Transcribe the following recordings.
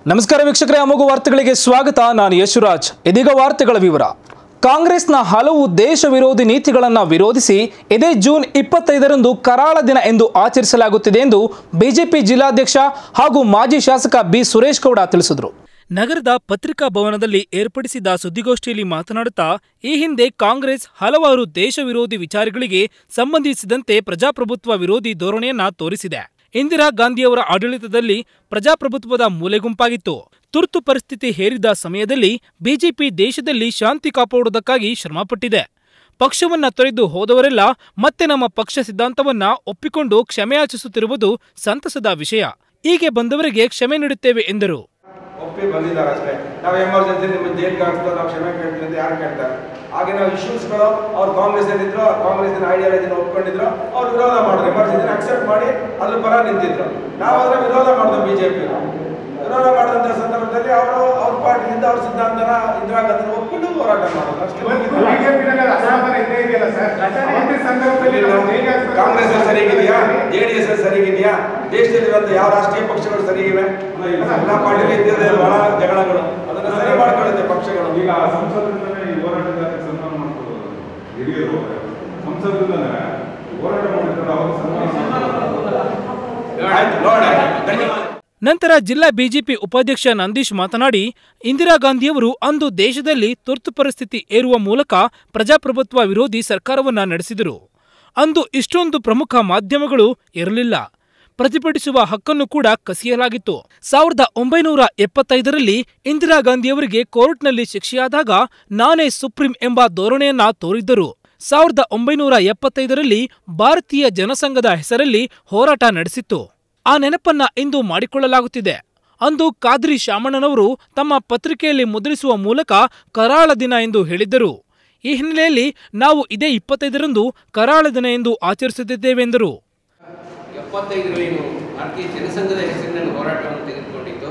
ನಮಸ್ಕಾರ ವೀಕ್ಷಕರೇ ಅಮೋಘ ವಾರ್ತೆಗಳಿಗೆ ಸ್ವಾಗತ ನಾನು ಯಶುರಾಜ್ ಇದೀಗ ವಾರ್ತೆಗಳ ವಿವರ ಕಾಂಗ್ರೆಸ್ನ ಹಲವು ದೇಶ ವಿರೋಧಿ ನೀತಿಗಳನ್ನು ವಿರೋಧಿಸಿ ಇದೇ ಜೂನ್ ಇಪ್ಪತ್ತೈದರಂದು ಕರಾಳ ದಿನ ಎಂದು ಆಚರಿಸಲಾಗುತ್ತಿದೆ ಎಂದು ಬಿಜೆಪಿ ಜಿಲ್ಲಾಧ್ಯಕ್ಷ ಹಾಗೂ ಮಾಜಿ ಶಾಸಕ ಬಿ ಸುರೇಶ್ ಗೌಡ ತಿಳಿಸಿದರು ನಗರದ ಪತ್ರಿಕಾ ಭವನದಲ್ಲಿ ಏರ್ಪಡಿಸಿದ ಸುದ್ದಿಗೋಷ್ಠಿಯಲ್ಲಿ ಮಾತನಾಡುತ್ತಾ ಈ ಹಿಂದೆ ಕಾಂಗ್ರೆಸ್ ಹಲವಾರು ದೇಶ ವಿರೋಧಿ ವಿಚಾರಗಳಿಗೆ ಸಂಬಂಧಿಸಿದಂತೆ ಪ್ರಜಾಪ್ರಭುತ್ವ ವಿರೋಧಿ ಧೋರಣೆಯನ್ನ ತೋರಿಸಿದೆ ಇಂದಿರಾ ಗಾಂಧಿಯವರ ಆಡಳಿತದಲ್ಲಿ ಪ್ರಜಾಪ್ರಭುತ್ವದ ಮೂಲೆಗುಂಪಾಗಿತ್ತು ತುರ್ತು ಪರಿಸ್ಥಿತಿ ಹೇರಿದ ಸಮಯದಲ್ಲಿ ಬಿಜೆಪಿ ದೇಶದಲ್ಲಿ ಶಾಂತಿ ಕಾಪಾಡುವುದಕ್ಕಾಗಿ ಶ್ರಮಪಟ್ಟಿದೆ ಪಕ್ಷವನ್ನ ತೊರೆದು ಹೋದವರೆಲ್ಲ ಮತ್ತೆ ನಮ್ಮ ಪಕ್ಷ ಸಿದ್ಧಾಂತವನ್ನ ಒಪ್ಪಿಕೊಂಡು ಕ್ಷಮೆಯಾಚಿಸುತ್ತಿರುವುದು ಸಂತಸದ ವಿಷಯ ಹೀಗೆ ಬಂದವರಿಗೆ ಕ್ಷಮೆ ನೀಡುತ್ತೇವೆ ಎಂದರು ಒಪ್ಪಿ ಬಂದಿದ್ದಾರೆ ಅಷ್ಟೇ ನಾವು ಎಮರ್ಜೆನ್ಸಿ ನಿಮ್ಮ ಜೈಲ್ಗೆ ಹಾಕ್ತೋ ನಾವು ಕ್ಷಮೆ ಕೇಳ್ತೀವಿ ಅಂತ ಯಾರು ಕೇಳ್ತಾರೆ ಹಾಗೆ ನಾವು ಇಶ್ಯೂಸ್ಗಳು ಅವ್ರು ಕಾಂಗ್ರೆಸ್ ಏನಿದ್ರು ಕಾಂಗ್ರೆಸ್ಸಿನ ಐಡಿಯಾಲಜಿನ ಒಪ್ಕೊಂಡಿದ್ರು ಅವ್ರು ವಿರೋಧ ಮಾಡಿದ್ರು ಎಮರ್ಜೆನ್ಸಿನ ಅಕ್ಸೆಪ್ಟ್ ಮಾಡಿ ಅದ್ರ ಪರ ನಿಂತಿದ್ರು ನಾವು ಅದನ್ನ ವಿರೋಧ ಮಾಡಿದ್ವಿ ಬಿಜೆಪಿ ವಿರೋಧ ಮಾಡಿದಂಥ ಸಂದರ್ಭದಲ್ಲಿ ಅವರು ಅವ್ರ ಪಾರ್ಟಿಯಿಂದ ಅವ್ರ ಸಿದ್ಧಾಂತನ ಇಂದಿರಾ ಗಾಂಧಿನ ಒಪ್ಕೊಂಡು ಹೋರಾಟ ಮಾಡೋದು ಅಷ್ಟೇ ಬಿಜೆಪಿನಲ್ಲಿ ಅಸಮಾಧಾನ ಇದ್ದೇ ಇದೆಯಲ್ಲ ಸರ್ ಅವತ್ತಿನ ಸಂದರ್ಭದಲ್ಲಿ ನಾವು ಹೇಗೆ ಆಗ್ತದೆ? ಕಾಂಗ್ರೆಸ್ ಸರಿಗಿದೆಯಾ ಜೆ ಡಿ ಎಸ್ ಸರಿಗಿದೆಯಾ ದೇಶದಲ್ಲಿರುವಂಥ ಯಾವ ರಾಷ್ಟ್ರೀಯ ಪಕ್ಷಗಳು ಸರಿಗಿವೆ ಎಲ್ಲ ಪಾರ್ಟಿಲಿ ಇದ್ದಿದೆ ಬಹಳ ಜಗಳಗಳು ಅದನ್ನ ಸರಿ ಮಾಡ್ಕೊಳ್ಳುತ್ತೆ ಪಕ್ಷಗಳು ಈಗ ಸಂಸದರಿಂದಲೇ ಈ ಹೋರಾಟಗಾರರಿಗೆ ಸನ್ಮಾನ ಮಾಡ್ಕೊಳ್ಳೋದು ಹಿರಿಯರು ಸಂಸದರಿಂದಲೇ ಹೋರಾಟ ಮಾಡಿದ್ರೆ ಅವ್ರಿಗೆ ಸನ್ಮಾನ ಮಾಡ್ಕೊಳ್ಳೋದು. ಆಯ್ತು ನೋಡ ಧನ್ಯವಾದ ನಂತರ ಜಿಲ್ಲಾ ಬಿಜೆಪಿ ಉಪಾಧ್ಯಕ್ಷ ನಂದೀಶ್ ಮಾತನಾಡಿ ಇಂದಿರಾ ಗಾಂಧಿಯವರು ಅಂದು ದೇಶದಲ್ಲಿ ತುರ್ತು ಪರಿಸ್ಥಿತಿ ಏರುವ ಮೂಲಕ ಪ್ರಜಾಪ್ರಭುತ್ವ ವಿರೋಧಿ ಸರ್ಕಾರವನ್ನ ನಡೆಸಿದರು ಅಂದು ಇಷ್ಟೊಂದು ಪ್ರಮುಖ ಮಾಧ್ಯಮಗಳು ಇರಲಿಲ್ಲ ಪ್ರತಿಭಟಿಸುವ ಹಕ್ಕನ್ನು ಕೂಡ ಕಸಿಯಲಾಗಿತ್ತು ಸಾವಿರದ ಒಂಬೈನೂರ ಎಪ್ಪತ್ತೈದರಲ್ಲಿ ಇಂದಿರಾ ಗಾಂಧಿಯವರಿಗೆ ಕೋರ್ಟ್ನಲ್ಲಿ ಶಿಕ್ಷೆಯಾದಾಗ ನಾನೇ ಸುಪ್ರೀಂ ಎಂಬ ಧೋರಣೆಯನ್ನ ತೋರಿದ್ದರು ಸಾವಿರದ ಒಂಬೈನೂರ ಎಪ್ಪತ್ತೈದರಲ್ಲಿ ಭಾರತೀಯ ಜನಸಂಘದ ಹೆಸರಲ್ಲಿ ಹೋರಾಟ ನಡೆಸಿತ್ತು ಆ ನೆನಪನ್ನ ಇಂದು ಮಾಡಿಕೊಳ್ಳಲಾಗುತ್ತಿದೆ ಅಂದು ಕಾದ್ರಿ ಶಾಮಣ್ಣನವರು ತಮ್ಮ ಪತ್ರಿಕೆಯಲ್ಲಿ ಮುದ್ರಿಸುವ ಮೂಲಕ ಕರಾಳ ದಿನ ಎಂದು ಹೇಳಿದ್ದರು ಈ ಹಿನ್ನೆಲೆಯಲ್ಲಿ ನಾವು ಇದೇ ಇಪ್ಪತ್ತೈದರಂದು ಕರಾಳ ದಿನ ಎಂದು ಆಚರಿಸುತ್ತಿದ್ದೇವೆಂದರು ಎಪ್ಪತ್ತೈದರಲ್ಲಿ ಭಾರತೀಯ ಜನಸಂಘದ ಹೆಸರಿನಲ್ಲಿ ಹೋರಾಟವನ್ನು ತೆಗೆದುಕೊಂಡಿದ್ದು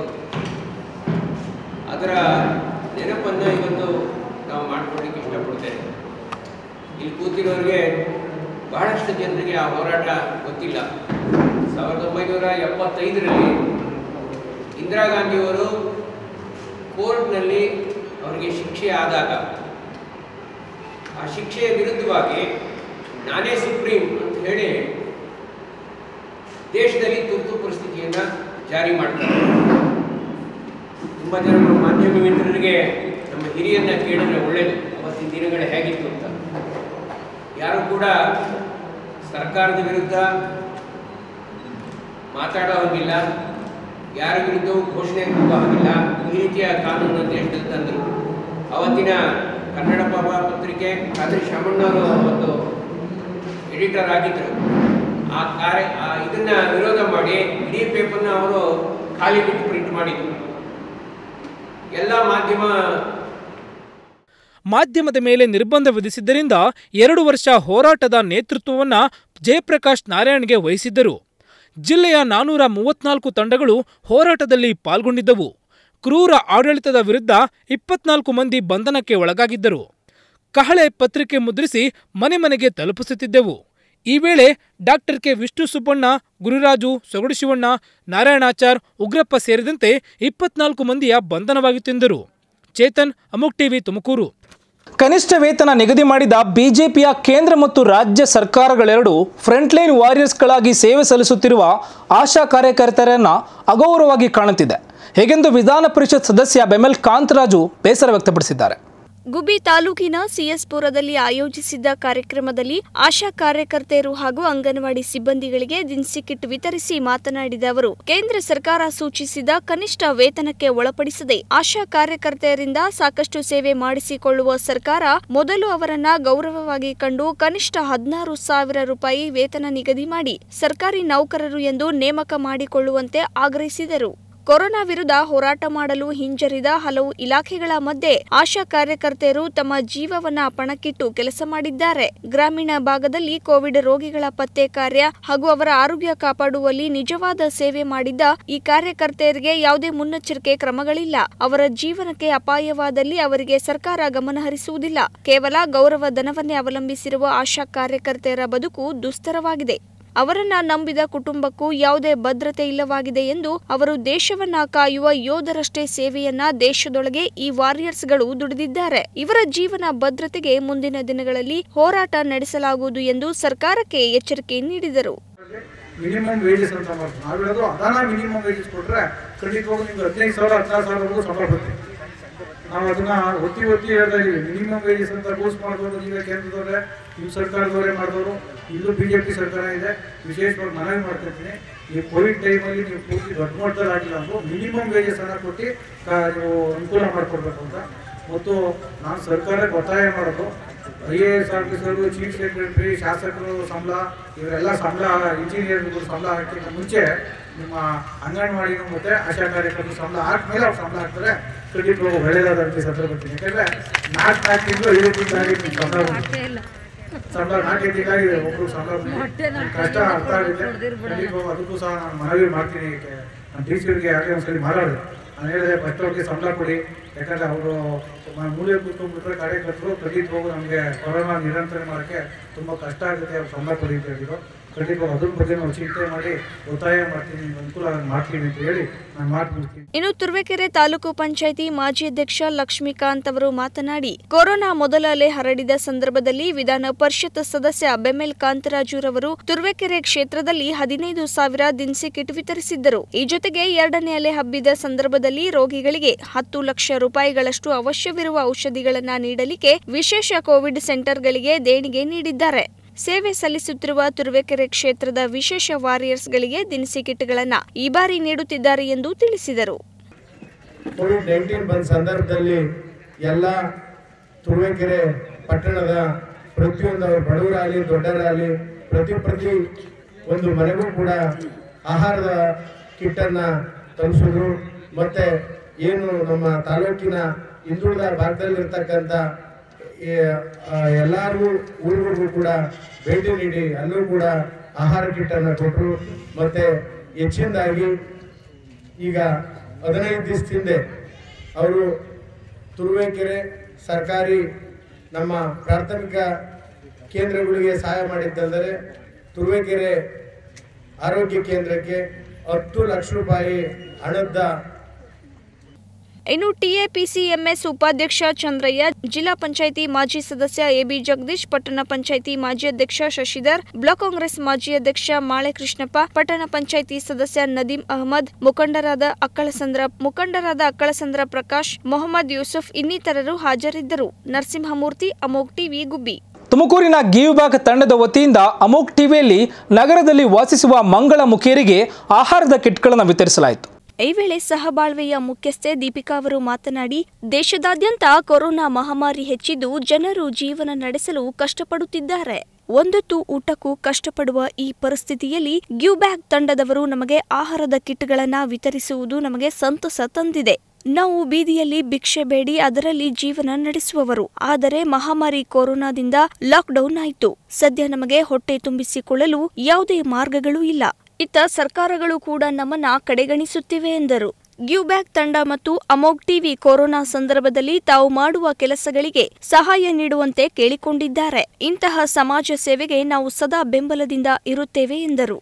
ಅದರ ನೆನಪನ್ನು ಇವತ್ತು ನಾವು ಮಾಡ್ಕೊಳ್ಳಿಕ್ಕೆ ಇಷ್ಟಪಡ್ತೇವೆ ಇಲ್ಲಿ ಕೂತಿರೋರಿಗೆ ಬಹಳಷ್ಟು ಜನರಿಗೆ ಆ ಹೋರಾಟ ಗೊತ್ತಿಲ್ಲ ಸಾವಿರದ ಒಂಬೈನೂರ ಎಪ್ಪತ್ತೈದರಲ್ಲಿ ಇಂದಿರಾ ಗಾಂಧಿಯವರು ಕೋರ್ಟ್ನಲ್ಲಿ ಅವರಿಗೆ ಶಿಕ್ಷೆ ಆದಾಗ ಆ ಶಿಕ್ಷೆಯ ವಿರುದ್ಧವಾಗಿ ನಾನೇ ಸುಪ್ರೀಂ ಅಂತ ಹೇಳಿ ದೇಶದಲ್ಲಿ ತುರ್ತು ಪರಿಸ್ಥಿತಿಯನ್ನು ಜಾರಿ ಮಾಡ್ತಾರೆ ತುಂಬ ಜನ ನಮ್ಮ ಮಾಧ್ಯಮ ಮಿತ್ರರಿಗೆ ನಮ್ಮ ಹಿರಿಯನ್ನ ಕೇಳಿದ್ರೆ ಒಳ್ಳೆಯದು ಅವತ್ತಿನ ದಿನಗಳು ಹೇಗಿತ್ತು ಅಂತ ಯಾರು ಕೂಡ ಸರ್ಕಾರದ ವಿರುದ್ಧ ಮಾತಾಡೋ ಹಾಗಿಲ್ಲ ಯಾರ ವಿರುದ್ಧವೂ ಘೋಷಣೆ ಕೂಗೋ ಹಾಗಿಲ್ಲ ಈ ರೀತಿಯ ಕಾನೂನು ದೇಶದಲ್ಲಿ ತಂದರು ಅವತ್ತಿನ ಕನ್ನಡ ಪಾಪ ಪತ್ರಿಕೆ ಖಾದ್ರಿ ಶಾಮಣ್ಣವರು ಅವತ್ತು ಎಡಿಟರ್ ಆಗಿದ್ದರು ಆ ಕಾರ್ಯ ಆ ಇದನ್ನ ವಿರೋಧ ಮಾಡಿ ಇಡೀ ಪೇಪರ್ನ ಅವರು ಖಾಲಿ ಬಿಟ್ಟು ಪ್ರಿಂಟ್ ಮಾಡಿದ್ರು ಎಲ್ಲ ಮಾಧ್ಯಮ ಮಾಧ್ಯಮದ ಮೇಲೆ ನಿರ್ಬಂಧ ವಿಧಿಸಿದ್ದರಿಂದ ಎರಡು ವರ್ಷ ಹೋರಾಟದ ನೇತೃತ್ವವನ್ನ ಜಯಪ್ರಕಾಶ್ ನಾರಾಯಣ್ಗೆ ವಹಿಸಿದ್ದರು ಜಿಲ್ಲೆಯ ನಾನೂರ ಮೂವತ್ನಾಲ್ಕು ತಂಡಗಳು ಹೋರಾಟದಲ್ಲಿ ಪಾಲ್ಗೊಂಡಿದ್ದವು ಕ್ರೂರ ಆಡಳಿತದ ವಿರುದ್ಧ ಇಪ್ಪತ್ನಾಲ್ಕು ಮಂದಿ ಬಂಧನಕ್ಕೆ ಒಳಗಾಗಿದ್ದರು ಕಹಳೆ ಪತ್ರಿಕೆ ಮುದ್ರಿಸಿ ಮನೆ ಮನೆಗೆ ತಲುಪಿಸುತ್ತಿದ್ದೆವು ಈ ವೇಳೆ ಡಾಕ್ಟರ್ ಕೆ ವಿಷ್ಣು ಸುಬ್ಬಣ್ಣ ಗುರುರಾಜು ಸೊಗಡು ಶಿವಣ್ಣ ನಾರಾಯಣಾಚಾರ್ ಉಗ್ರಪ್ಪ ಸೇರಿದಂತೆ ಇಪ್ಪತ್ನಾಲ್ಕು ಮಂದಿಯ ಬಂಧನವಾಗಿತ್ತೆಂದರು ಚೇತನ್ ಅಮುಕ್ ಟಿವಿ ತುಮಕೂರು ಕನಿಷ್ಠ ವೇತನ ನಿಗದಿ ಮಾಡಿದ ಬಿಜೆಪಿಯ ಕೇಂದ್ರ ಮತ್ತು ರಾಜ್ಯ ಸರ್ಕಾರಗಳೆರಡು ಫ್ರಂಟ್ಲೈನ್ ವಾರಿಯರ್ಸ್ಗಳಾಗಿ ಸೇವೆ ಸಲ್ಲಿಸುತ್ತಿರುವ ಆಶಾ ಕಾರ್ಯಕರ್ತರನ್ನ ಅಗೌರವವಾಗಿ ಕಾಣುತ್ತಿದೆ ಹೇಗೆಂದು ವಿಧಾನ ಪರಿಷತ್ ಸದಸ್ಯ ಬೆಮೆಲ್ ಕಾಂತರಾಜು ಬೇಸರ ವ್ಯಕ್ತಪಡಿಸಿದ್ದಾರೆ ಗುಬ್ಬಿ ತಾಲೂಕಿನ ಸಿಎಸ್ಪುರದಲ್ಲಿ ಆಯೋಜಿಸಿದ್ದ ಕಾರ್ಯಕ್ರಮದಲ್ಲಿ ಆಶಾ ಕಾರ್ಯಕರ್ತೆಯರು ಹಾಗೂ ಅಂಗನವಾಡಿ ಸಿಬ್ಬಂದಿಗಳಿಗೆ ದಿನಸಿ ಕಿಟ್ ವಿತರಿಸಿ ಮಾತನಾಡಿದ ಅವರು ಕೇಂದ್ರ ಸರ್ಕಾರ ಸೂಚಿಸಿದ ಕನಿಷ್ಠ ವೇತನಕ್ಕೆ ಒಳಪಡಿಸದೆ ಆಶಾ ಕಾರ್ಯಕರ್ತೆಯರಿಂದ ಸಾಕಷ್ಟು ಸೇವೆ ಮಾಡಿಸಿಕೊಳ್ಳುವ ಸರ್ಕಾರ ಮೊದಲು ಅವರನ್ನ ಗೌರವವಾಗಿ ಕಂಡು ಕನಿಷ್ಠ ಹದಿನಾರು ಸಾವಿರ ರೂಪಾಯಿ ವೇತನ ನಿಗದಿ ಮಾಡಿ ಸರ್ಕಾರಿ ನೌಕರರು ಎಂದು ನೇಮಕ ಮಾಡಿಕೊಳ್ಳುವಂತೆ ಆಗ್ರಹಿಸಿದರು ಕೊರೋನಾ ವಿರುದ್ಧ ಹೋರಾಟ ಮಾಡಲು ಹಿಂಜರಿದ ಹಲವು ಇಲಾಖೆಗಳ ಮಧ್ಯೆ ಆಶಾ ಕಾರ್ಯಕರ್ತೆಯರು ತಮ್ಮ ಜೀವವನ್ನ ಪಣಕ್ಕಿಟ್ಟು ಕೆಲಸ ಮಾಡಿದ್ದಾರೆ ಗ್ರಾಮೀಣ ಭಾಗದಲ್ಲಿ ಕೋವಿಡ್ ರೋಗಿಗಳ ಪತ್ತೆ ಕಾರ್ಯ ಹಾಗೂ ಅವರ ಆರೋಗ್ಯ ಕಾಪಾಡುವಲ್ಲಿ ನಿಜವಾದ ಸೇವೆ ಮಾಡಿದ್ದ ಈ ಕಾರ್ಯಕರ್ತೆಯರಿಗೆ ಯಾವುದೇ ಮುನ್ನೆಚ್ಚರಿಕೆ ಕ್ರಮಗಳಿಲ್ಲ ಅವರ ಜೀವನಕ್ಕೆ ಅಪಾಯವಾದಲ್ಲಿ ಅವರಿಗೆ ಸರ್ಕಾರ ಗಮನ ಹರಿಸುವುದಿಲ್ಲ ಕೇವಲ ಗೌರವ ಧನವನ್ನೇ ಅವಲಂಬಿಸಿರುವ ಆಶಾ ಕಾರ್ಯಕರ್ತೆಯರ ಬದುಕು ದುಸ್ತರವಾಗಿದೆ ಅವರನ್ನ ನಂಬಿದ ಕುಟುಂಬಕ್ಕೂ ಯಾವುದೇ ಭದ್ರತೆ ಇಲ್ಲವಾಗಿದೆ ಎಂದು ಅವರು ದೇಶವನ್ನ ಕಾಯುವ ಯೋಧರಷ್ಟೇ ಸೇವೆಯನ್ನ ದೇಶದೊಳಗೆ ಈ ವಾರಿಯರ್ಸ್ಗಳು ದುಡಿದಿದ್ದಾರೆ ಇವರ ಜೀವನ ಭದ್ರತೆಗೆ ಮುಂದಿನ ದಿನಗಳಲ್ಲಿ ಹೋರಾಟ ನಡೆಸಲಾಗುವುದು ಎಂದು ಸರ್ಕಾರಕ್ಕೆ ಎಚ್ಚರಿಕೆ ನೀಡಿದರು ಮಿನಿಮಮ್ ವೇಜಸ್ ಅಂತ ಮಾಡ್ತೀವಿ ನಾವು ಹೇಳೋದು ಅದಾನ ಮಿನಿಮಮ್ ವೇಜಸ್ ಕೊಟ್ರೆ ಖಂಡಿತವಾಗೂ ನಿಮ್ಗೆ ಹದಿನೈದು ಸಾವಿರ ಹದಿನಾರು ಸಾವಿರವರೆಗೂ ಸಂಬಳ ಬರುತ್ತೆ ನಾವು ಅದನ್ನ ಒತ್ತಿ ಒತ್ತಿ ಹೇಳ್ತಾ ಇದೀವಿ ಮಿನಿಮಮ್ ವೇಜಸ್ ಅಂತ ರೂಲ್ಸ್ ಮಾಡ್ಬೋದು ನೀವೇ ಕೇಂದ್ರದವ್ರೆ ನಿಮ್ಮ ಸರ್ಕಾರದವರೇ ಮಾಡಿದವರು ಇಲ್ಲೂ ಬಿ ಜೆ ಪಿ ಸರ್ಕಾರ ಇದೆ ವಿಶೇಷವಾಗಿ ಮನವಿ ಮಾಡ್ತಿರ್ತೀನಿ ಈ ಕೋವಿಡ್ ಟೈಮಲ್ಲಿ ನೀವು ಪೂರ್ತಿ ದೊಡ್ಡ ಮಟ್ಟದಲ್ಲಿ ಆಗಿಲ್ಲ ಅಂದ್ರು ಮಿನಿಮಮ್ ವೇಜಸ್ ಅನ್ನ ಕೊಟ್ಟು ಆ, ನೀವು ಅನುಕೂಲ ಮಾಡಿಕೊಡ್ಬೇಕು ಅಂತ ಮತ್ತು ನಾನು ಸರ್ಕಾರಕ್ಕೆ ಒತ್ತಾಯ ಮಾಡೋದು ಐ ಎ ಎಸ್ ಆಫೀಸರು ಚೀಫ್ ಸೆಕ್ರೆಟರಿ ಶಾಸಕರು ಸಂಬಳ ಇವರೆಲ್ಲ ಸಂಬಳ ಇಂಜಿನಿಯರ್ಗಳು ಸಂಬಳ ಹಾಕಿದ ಮುಂಚೆ ನಿಮ್ಮ ಅಂಗನವಾಡಿಗೂ ಮತ್ತೆ ಆಶಾ ಕಾರ್ಯಕರ್ತರು ಸಂಬಳ ಹಾಕ್ಮೇಲೆ ಅವ್ರು ಸಂಬಳ ಹಾಕ್ತಾರೆ ಖಂಡಿತವಾಗೂ ಒಳ್ಳೆಯದಾದಂತ ಸಂದರ್ಭ ಬರ್ತೀನಿ ಯಾಕಂದ್ರೆ ನಾಲ್ಕು ನಾಲ್ಕು ತಿಂಗಳು ಐದು ತಿಂಗಳಾಗಿ ನಿಮ್ಗೆ ಸಂಬಳ ಬಂದಿದೆ. ಸಂಬಳ ನಾಲ್ಕೈದು ತಿಂಗಳಾಗಿದೆ ಒಬ್ರು ಸಂಬಳ ಬಂದಿದೆ. ನಿಮ್ ಕಷ್ಟ ಅರ್ಥ ಆಗುತ್ತೆ ಖಂಡಿತವಾಗೂ ಅದಕ್ಕೂ ಸಹ ನಾನು ಮನವಿ ಮಾಡ್ತೀನಿ ನಮ್ಮ ಡಿ ಸಿ ಅವ್ರಿಗೆ ಆಗಲೇ ಒಂದ್ಸಲಿ ಮಾತಾಡಿದೆ ನಾನು ಹೇಳಿದೆ ಫಸ್ಟ್ ಅವ್ರಿಗೆ ಸಂಬಳ ಕೊಡಿ ಯಾಕಂದ್ರೆ ಅವರು ಮೂಲೆ ಕೂತ್ಕೊಂಡ್ಬಿಟ್ರೆ ಕಾರ್ಯಕರ್ತರು ಖಂಡಿತವಾಗೂ ನಮಗೆ ಕೊರೋನಾ ನಿರಂತರ ಮಾಡೋಕ್ಕೆ ತುಂಬ ಕಷ್ಟ ಆಗುತ್ತೆ ಅವ್ರು ಸಂಬಳ ಕೊಡಿ ಅಂತ ಹೇಳಿದ್ರು ಖಂಡಿತವಾಗೂ ಅದ್ರ ಬಗ್ಗೆ ನಾವು ಚಿಂತೆ ಮಾಡಿ ಒತ್ತಾಯ ಮಾಡ್ತೀನಿ ನಿಮ್ಗೆ ಅನುಕೂಲ ಆಗಿ ಮಾಡ್ತೀನಿ ಅಂತ ಹೇಳಿ ನಾನು ಮಾತು ಮುಗಿಸ್ತೀನಿ ಇನ್ನು ತುರುವೇಕೆರೆ ತಾಲೂಕು ಪಂಚಾಯಿತಿ ಮಾಜಿ ಅಧ್ಯಕ್ಷ ಲಕ್ಷ್ಮೀಕಾಂತ್ ಅವರು ಮಾತನಾಡಿ ಕೊರೋನಾ ಮೊದಲ ಅಲೆ ಹರಡಿದ ಸಂದರ್ಭದಲ್ಲಿ ವಿಧಾನ ಪರಿಷತ್ ಸದಸ್ಯ ಬೆಮ್ಮೆಲ್ ಕಾಂತರಾಜುರವರು ತುರುವೇಕೆರೆ ಕ್ಷೇತ್ರದಲ್ಲಿ ಹದಿನೈದು ಸಾವಿರ ದಿನಸಿ ಕಿಟ್ ವಿತರಿಸಿದ್ದರು ಈ ಜೊತೆಗೆ ಎರಡನೇ ಅಲೆ ಹಬ್ಬಿದ ಸಂದರ್ಭದಲ್ಲಿ ರೋಗಿಗಳಿಗೆ ಹತ್ತು ಲಕ್ಷ ರೂಪಾಯಿಗಳಷ್ಟು ಅವಶ್ಯವಿರುವ ಔಷಧಿಗಳನ್ನ ನೀಡಲಿಕ್ಕೆ ವಿಶೇಷ ಕೋವಿಡ್ ಸೆಂಟರ್ಗಳಿಗೆ ದೇಣಿಗೆ ನೀಡಿದ್ದಾರೆ ಸೇವೆ ಸಲ್ಲಿಸುತ್ತಿರುವ ತುರುವೇಕೆರೆ ಕ್ಷೇತ್ರದ ವಿಶೇಷ ವಾರಿಯರ್ಸ್ಗಳಿಗೆ ದಿನಸಿ ಕಿಟ್ಗಳನ್ನ ಈ ಬಾರಿ ನೀಡುತ್ತಿದ್ದಾರೆ ಎಂದು ತಿಳಿಸಿದರು ಕೋವಿಡ್ ನೈನ್ಟೀನ್ ಬಂದ ಸಂದರ್ಭದಲ್ಲಿ ಎಲ್ಲ ತುರುವೇಕೆರೆ ಪಟ್ಟಣದ ಪ್ರತಿಯೊಂದು ಬಡವರಾಗಲಿ ದೊಡ್ಡವರಾಗಲಿ ಪ್ರತಿ ಪ್ರತಿ ಒಂದು ಮನೆಗೂ ಕೂಡ ಆಹಾರದ ಕಿಟ್ಟನ್ನು ತಲುಪಿಸಿದ್ರು ಮತ್ತೆ ಏನು ನಮ್ಮ ತಾಲೂಕಿನ ಹಿಂದುಳಿದ ಭಾಗದಲ್ಲಿರ್ತಕ್ಕಂಥ ಎಲ್ಲರಿಗೂ ಊರುಗಳಿಗೂ ಕೂಡ ಭೇಟಿ ನೀಡಿ ಅಲ್ಲೂ ಕೂಡ ಆಹಾರ ಕಿಟ್ಟನ್ನು ಕೊಟ್ಟರು ಮತ್ತೆ ಹೆಚ್ಚಿನದಾಗಿ ಈಗ ಹದಿನೈದು ದಿವಸದ ಹಿಂದೆ ಅವರು ತುರುವೇಕೆರೆ ಸರ್ಕಾರಿ ನಮ್ಮ ಪ್ರಾಥಮಿಕ ಕೇಂದ್ರಗಳಿಗೆ ಸಹಾಯ ಮಾಡಿದ್ದೆಂದರೆ ತುರುವೇಕೆರೆ ಆರೋಗ್ಯ ಕೇಂದ್ರಕ್ಕೆ ಹತ್ತು ಲಕ್ಷ ರೂಪಾಯಿ ಹಣದ ಇನ್ನು ಟಿಎಪಿಸಿಎಂಎಸ್ ಉಪಾಧ್ಯಕ್ಷ ಚಂದ್ರಯ್ಯ ಜಿಲ್ಲಾ ಪಂಚಾಯಿತಿ ಮಾಜಿ ಸದಸ್ಯ ಎಬಿ ಜಗದೀಶ್ ಪಟ್ಟಣ ಪಂಚಾಯಿತಿ ಮಾಜಿ ಅಧ್ಯಕ್ಷ ಶಶಿಧರ್ ಬ್ಲಾಕ್ ಕಾಂಗ್ರೆಸ್ ಮಾಜಿ ಅಧ್ಯಕ್ಷ ಮಾಳೆ ಕೃಷ್ಣಪ್ಪ ಪಟ್ಟಣ ಪಂಚಾಯಿತಿ ಸದಸ್ಯ ನದೀಂ ಅಹಮದ್ ಮುಖಂಡರಾದ ಅಕ್ಕಳಸಂದ್ರ ಮುಖಂಡರಾದ ಅಕ್ಕಳಸಂದ್ರ ಪ್ರಕಾಶ್ ಮೊಹಮ್ಮದ್ ಯೂಸುಫ್ ಇನ್ನಿತರರು ಹಾಜರಿದ್ದರು ನರಸಿಂಹಮೂರ್ತಿ ಅಮೋಗ್ ಟಿವಿ ಗುಬ್ಬಿ ತುಮಕೂರಿನ ಗಿವ್ ಬ್ಯಾಕ್ ತಂಡದ ವತಿಯಿಂದ ಅಮೋಕ್ ಟಿವಿಯಲ್ಲಿ ನಗರದಲ್ಲಿ ವಾಸಿಸುವ ಮಂಗಳ ಮುಖಿಯರಿಗೆ ಆಹಾರದ ಕಿಟ್ಗಳನ್ನು ವಿತರಿಸಲಾಯಿತು ಈ ವೇಳೆ ಸಹಬಾಳ್ವೆಯ ಮುಖ್ಯಸ್ಥೆ ದೀಪಿಕಾ ಅವರು ಮಾತನಾಡಿ ದೇಶದಾದ್ಯಂತ ಕೊರೋನಾ ಮಹಾಮಾರಿ ಹೆಚ್ಚಿದ್ದು ಜನರು ಜೀವನ ನಡೆಸಲು ಕಷ್ಟಪಡುತ್ತಿದ್ದಾರೆ ಒಂದೊತ್ತು ಊಟಕ್ಕೂ ಕಷ್ಟಪಡುವ ಈ ಪರಿಸ್ಥಿತಿಯಲ್ಲಿ ಗಿವ್ ಬ್ಯಾಗ್ ತಂಡದವರು ನಮಗೆ ಆಹಾರದ ಕಿಟ್ಗಳನ್ನ ವಿತರಿಸುವುದು ನಮಗೆ ಸಂತಸ ತಂದಿದೆ ನಾವು ಬೀದಿಯಲ್ಲಿ ಭಿಕ್ಷೆ ಬೇಡಿ ಅದರಲ್ಲಿ ಜೀವನ ನಡೆಸುವವರು ಆದರೆ ಮಹಾಮಾರಿ ಕೊರೋನಾದಿಂದ ಲಾಕ್ಡೌನ್ ಆಯಿತು ಸದ್ಯ ನಮಗೆ ಹೊಟ್ಟೆ ತುಂಬಿಸಿಕೊಳ್ಳಲು ಯಾವುದೇ ಮಾರ್ಗಗಳು ಇಲ್ಲ ಇತ್ತ ಸರ್ಕಾರಗಳು ಕೂಡ ನಮ್ಮನ್ನ ಕಡೆಗಣಿಸುತ್ತಿವೆ ಎಂದರು ಗಿವ್ ಬ್ಯಾಕ್ ತಂಡ ಮತ್ತು ಅಮೋಗ್ ಟಿವಿ ಕೊರೋನಾ ಸಂದರ್ಭದಲ್ಲಿ ತಾವು ಮಾಡುವ ಕೆಲಸಗಳಿಗೆ ಸಹಾಯ ನೀಡುವಂತೆ ಕೇಳಿಕೊಂಡಿದ್ದಾರೆ ಇಂತಹ ಸಮಾಜ ಸೇವೆಗೆ ನಾವು ಸದಾ ಬೆಂಬಲದಿಂದ ಇರುತ್ತೇವೆ ಎಂದರು